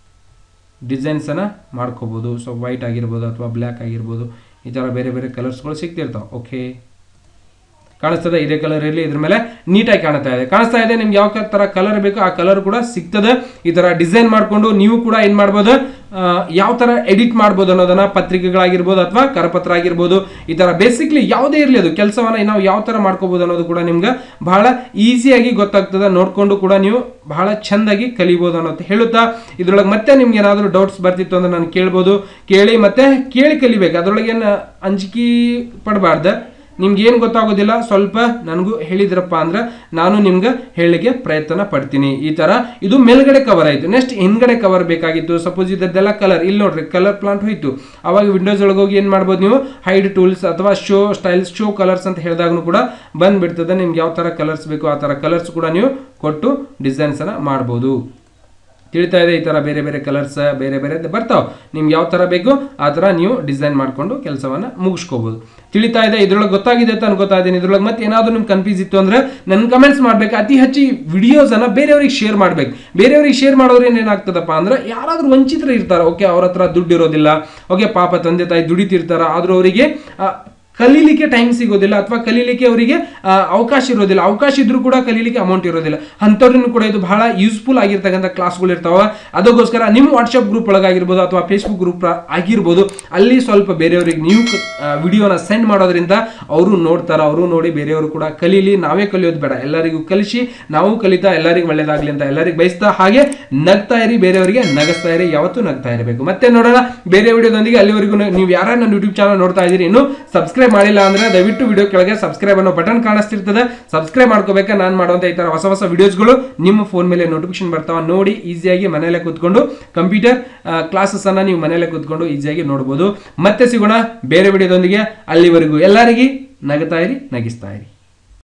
ಡಿಸೈನ್ಸನ್ನು ಮಾಡ್ಕೋಬೋದು ಸೊ ವೈಟ್ ಆಗಿರ್ಬೋದು ಅಥವಾ ಬ್ಲ್ಯಾಕ್ ಆಗಿರ್ಬೋದು ಈ ಥರ ಬೇರೆ ಬೇರೆ ಕಲರ್ಸ್ಗಳು ಸಿಗ್ತಿರ್ತಾವೆ ಓಕೆ ಕಾಣಿಸ್ತದೆ ಇದೇ ಕಲರ್ ಇರಲಿ ಇದ್ರ ಮೇಲೆ ನೀಟಾಗಿ ಕಾಣ್ತಾ ಇದೆ ಕಾಣಿಸ್ತಾ ಇದೆ ನಿಮ್ಗೆ ಯಾವ ಥರ ಕಲರ್ ಬೇಕೋ ಆ ಕಲರ್ ಕೂಡ ಸಿಗ್ತದೆ ಈ ಥರ ಡಿಸೈನ್ ಮಾಡಿಕೊಂಡು ನೀವು ಕೂಡ ಏನು ಮಾಡ್ಬೋದು ಆ, ಯಾವ ಥರ ಎಡಿಟ್ ಮಾಡ್ಬೋದು ಅನ್ನೋದನ್ನ ಪತ್ರಿಕೆಗಳಾಗಿರ್ಬೋದು ಅಥವಾ ಕರಪತ್ರ ಆಗಿರ್ಬೋದು ಈ ಥರ ಬೇಸಿಕ್ಲಿ ಯಾವುದೇ ಇರಲಿ ಅದು ಕೆಲಸವನ್ನ ನಾವು ಯಾವ ಥರ ಮಾಡ್ಕೋಬೋದು ಅನ್ನೋದು ಕೂಡ ನಿಮ್ಗೆ ಬಹಳ ಈಸಿಯಾಗಿ ಗೊತ್ತಾಗ್ತದೆ ನೋಡ್ಕೊಂಡು ಕೂಡ ನೀವು ಬಹಳ ಚೆಂದಾಗಿ ಕಲಿಬೋದು ಅನ್ನೋದು ಹೇಳುತ್ತಾ ಇದ್ರೊಳಗೆ ಮತ್ತೆ ನಿಮ್ಗೆ ಏನಾದರೂ ಡೌಟ್ಸ್ ಬರ್ತಿತ್ತು ಅಂದ್ರೆ ನಾನು ಕೇಳ್ಬೋದು ಕೇಳಿ ಮತ್ತೆ ಕೇಳಿ ಕಲಿಬೇಕು ಅದ್ರೊಳಗೆ ಏನು ಅಂಜಿಕೆ ಪಡಬಾರ್ದು ನಿಮ್ಗೆ ಏನು ಗೊತ್ತಾಗೋದಿಲ್ಲ ಸ್ವಲ್ಪ ನನಗೂ ಹೇಳಿದ್ರಪ್ಪ ಅಂದ್ರೆ ನಾನು ನಿಮ್ಗೆ ಹೇಳಲಿಕ್ಕೆ ಪ್ರಯತ್ನ ಪಡ್ತೀನಿ ಈ ಥರ ಇದು ಮೇಲ್ಗಡೆ ಕವರ್ ಆಯಿತು ನೆಕ್ಸ್ಟ್ ಹಿಂದ್ಗಡೆ ಕವರ್ ಬೇಕಾಗಿತ್ತು ಸಪೋಸ್ ಇದದ್ದೆಲ್ಲ ಕಲರ್ ಇಲ್ಲಿ ನೋಡ್ರಿ ಕಲರ್ ಪ್ಲಾಂಟ್ ಹೋಯ್ತು ಅವಾಗ ವಿಂಡೋಸ್ ಒಳಗೆ ಹೋಗಿ ಏನು ಮಾಡ್ಬೋದು ನೀವು ಹೈಡ್ ಟೂಲ್ಸ್ ಅಥವಾ ಶೋ ಸ್ಟೈಲ್ಸ್ ಶೋ ಕಲರ್ಸ್ ಅಂತ ಹೇಳಿದಾಗೂ ಕೂಡ ಬಂದ್ಬಿಡ್ತದೆ ನಿಮ್ಗೆ ಯಾವ ಥರ ಕಲರ್ಸ್ ಬೇಕು ಆ ಥರ ಕಲರ್ಸ್ ಕೂಡ ನೀವು ಕೊಟ್ಟು ಡಿಸೈನ್ಸನ್ನು ಮಾಡ್ಬೋದು ತಿಳಿತಾ ಇದೆ ಈ ಥರ ಬೇರೆ ಬೇರೆ ಕಲರ್ಸ್ ಬೇರೆ ಬೇರೆ ಬರ್ತಾವೆ ನಿಮ್ಗೆ ಯಾವ ಥರ ಬೇಕು ಆ ಥರ ನೀವು ಡಿಸೈನ್ ಮಾಡಿಕೊಂಡು ಕೆಲಸವನ್ನು ಮುಗಿಸ್ಕೋಬೋದು ತಿಳಿತಾ ಇದೆ ಇದ್ರೊಳಗೆ ಗೊತ್ತಾಗಿದೆ ಅಂತ ಅನ್ಕೋತಾ ಇದ್ದೀನಿ ಇದ್ರೊಳಗೆ ಮತ್ತೆ ಏನಾದರೂ ನಿಮ್ಗೆ ಕನ್ಫ್ಯೂಸ್ ಇತ್ತು ಅಂದರೆ ನನ್ನ ಕಮೆಂಟ್ಸ್ ಮಾಡ್ಬೇಕು ಅತಿ ಹೆಚ್ಚು ವಿಡಿಯೋಸನ್ನು ಬೇರೆಯವ್ರಿಗೆ ಶೇರ್ ಮಾಡ್ಬೇಕು ಬೇರೆಯವ್ರಿಗೆ ಶೇರ್ ಮಾಡೋದ್ರಿಂದ ಏನಾಗ್ತದಪ್ಪ ಅಂದ್ರೆ ಯಾರಾದರೂ ವಂಚಿತರು ಇರ್ತಾರೆ ಓಕೆ ಅವ್ರ ಹತ್ರ ದುಡ್ಡು ಇರೋದಿಲ್ಲ ಓಕೆ ಪಾಪ ತಂದೆ ತಾಯಿ ದುಡಿತಿರ್ತಾರ ಆದರೂ ಅವರಿಗೆ ಕಲೀಲಿಕ್ಕೆ ಟೈಮ್ ಸಿಗೋದಿಲ್ಲ ಅಥವಾ ಕಲೀಲಿಕ್ಕೆ ಅವರಿಗೆ ಆ, ಅವಕಾಶ ಇರೋದಿಲ್ಲ ಅವಕಾಶ ಇದ್ರೂ ಕೂಡ ಕಲೀಲಿಕ್ಕೆ ಅಮೌಂಟ್ ಇರೋದಿಲ್ಲ ಅಂಥವ್ರನ್ನು ಕೂಡ ಇದು ಬಹಳ ಯೂಸ್ಫುಲ್ ಆಗಿರ್ತಕ್ಕಂಥ ಕ್ಲಾಸ್ಗಳು ಇರ್ತಾವ ಅದಕ್ಕೋಸ್ಕರ ನಿಮ್ಮ ವಾಟ್ಸಪ್ ಗ್ರೂಪ್ ಒಳಗಾಗಿರ್ಬೋದು ಅಥವಾ ಫೇಸ್ಬುಕ್ ಗ್ರೂಪ್ ಆಗಿರ್ಬೋದು ಅಲ್ಲಿ ಸ್ವಲ್ಪ ಬೇರೆಯವ್ರಿಗೆ ನೀವು ವಿಡಿಯೋನ ಸೆಂಡ್ ಮಾಡೋದ್ರಿಂದ ಅವರು ನೋಡ್ತಾರೆ ಅವರು ನೋಡಿ ಬೇರೆಯವರು ಕೂಡ ಕಲೀಲಿ ನಾವೇ ಕಲಿಯೋದು ಬೇಡ ಎಲ್ಲರಿಗೂ ಕಲಿಸಿ ನಾವು ಕಲಿತಾ ಎಲ್ಲರಿಗೂ ಒಳ್ಳೇದಾಗ್ಲಿ ಅಂತ ಎಲ್ಲರಿಗೂ ಬಯಸ್ತಾ ಹಾಗೆ ನಗ್ತಾ ಇರಿ ಬೇರೆಯವರಿಗೆ ನಗಿಸ್ತಾ ಇರಿ ಯಾವತ್ತೂ ನಗ್ತಾ ಇರಬೇಕು ಮತ್ತೆ ನೋಡೋಣ ಬೇರೆ ವಿಡಿಯೋದೊಂದಿಗೆ ಅಲ್ಲಿವರೆಗೂ ನೀವು ಯಾರು ನನ್ನ ಯೂಟ್ಯೂಬ್ ಚಾನಲ್ ನೋಡ್ತಾ ಇದ್ದೀರಿ ಇನ್ನು ಸಬ್ಸ್ಕ್ರೈಬ್ ಮಾಡಿಲ್ಲ ಅಂದ್ರೆ ದಯವಿಟ್ಟು ವಿಡಿಯೋ ಕೆಳಗೆ ಸಬ್ಸ್ಕ್ರೈಬ್ ಅನ್ನೋ ಬಟನ್ ಕಾಣಿಸ್ತಿರ್ತದೆ ಸಬ್ಸ್ಕ್ರೈಬ್ ಮಾಡ್ಕೋಬೇಕಾ ನಾನು ಮಾಡುವಂತ ಈ ತರ ಹೊಸ ಹೊಸ ವಿಡಿಯೋಸ್ಗಳು ನಿಮ್ಮ ಫೋನ್ ಮೇಲೆ ನೋಟಿಫಿಕೇಶನ್ ಬರ್ತಾವ ನೋಡಿ ಈಸಿಯಾಗಿ ಮನೆಯಲ್ಲೇ ಕೂತ್ಕೊಂಡು ಕಂಪ್ಯೂಟರ್ ಕ್ಲಾಸಸ್ ಅನ್ನ ನೀವು ಮನೆಯಲ್ಲೇ ಕೂತ್ಕೊಂಡು ಈಸಿಯಾಗಿ ನೋಡ್ಬೋದು ಮತ್ತೆ ಸಿಗೋಣ ಬೇರೆ ವಿಡಿಯೋದೊಂದಿಗೆ ಅಲ್ಲಿವರೆಗೂ ಎಲ್ಲರಿಗೂ ನಗತಾ ಇರಿ ನಗಿಸ್ತಾ ಇರಿ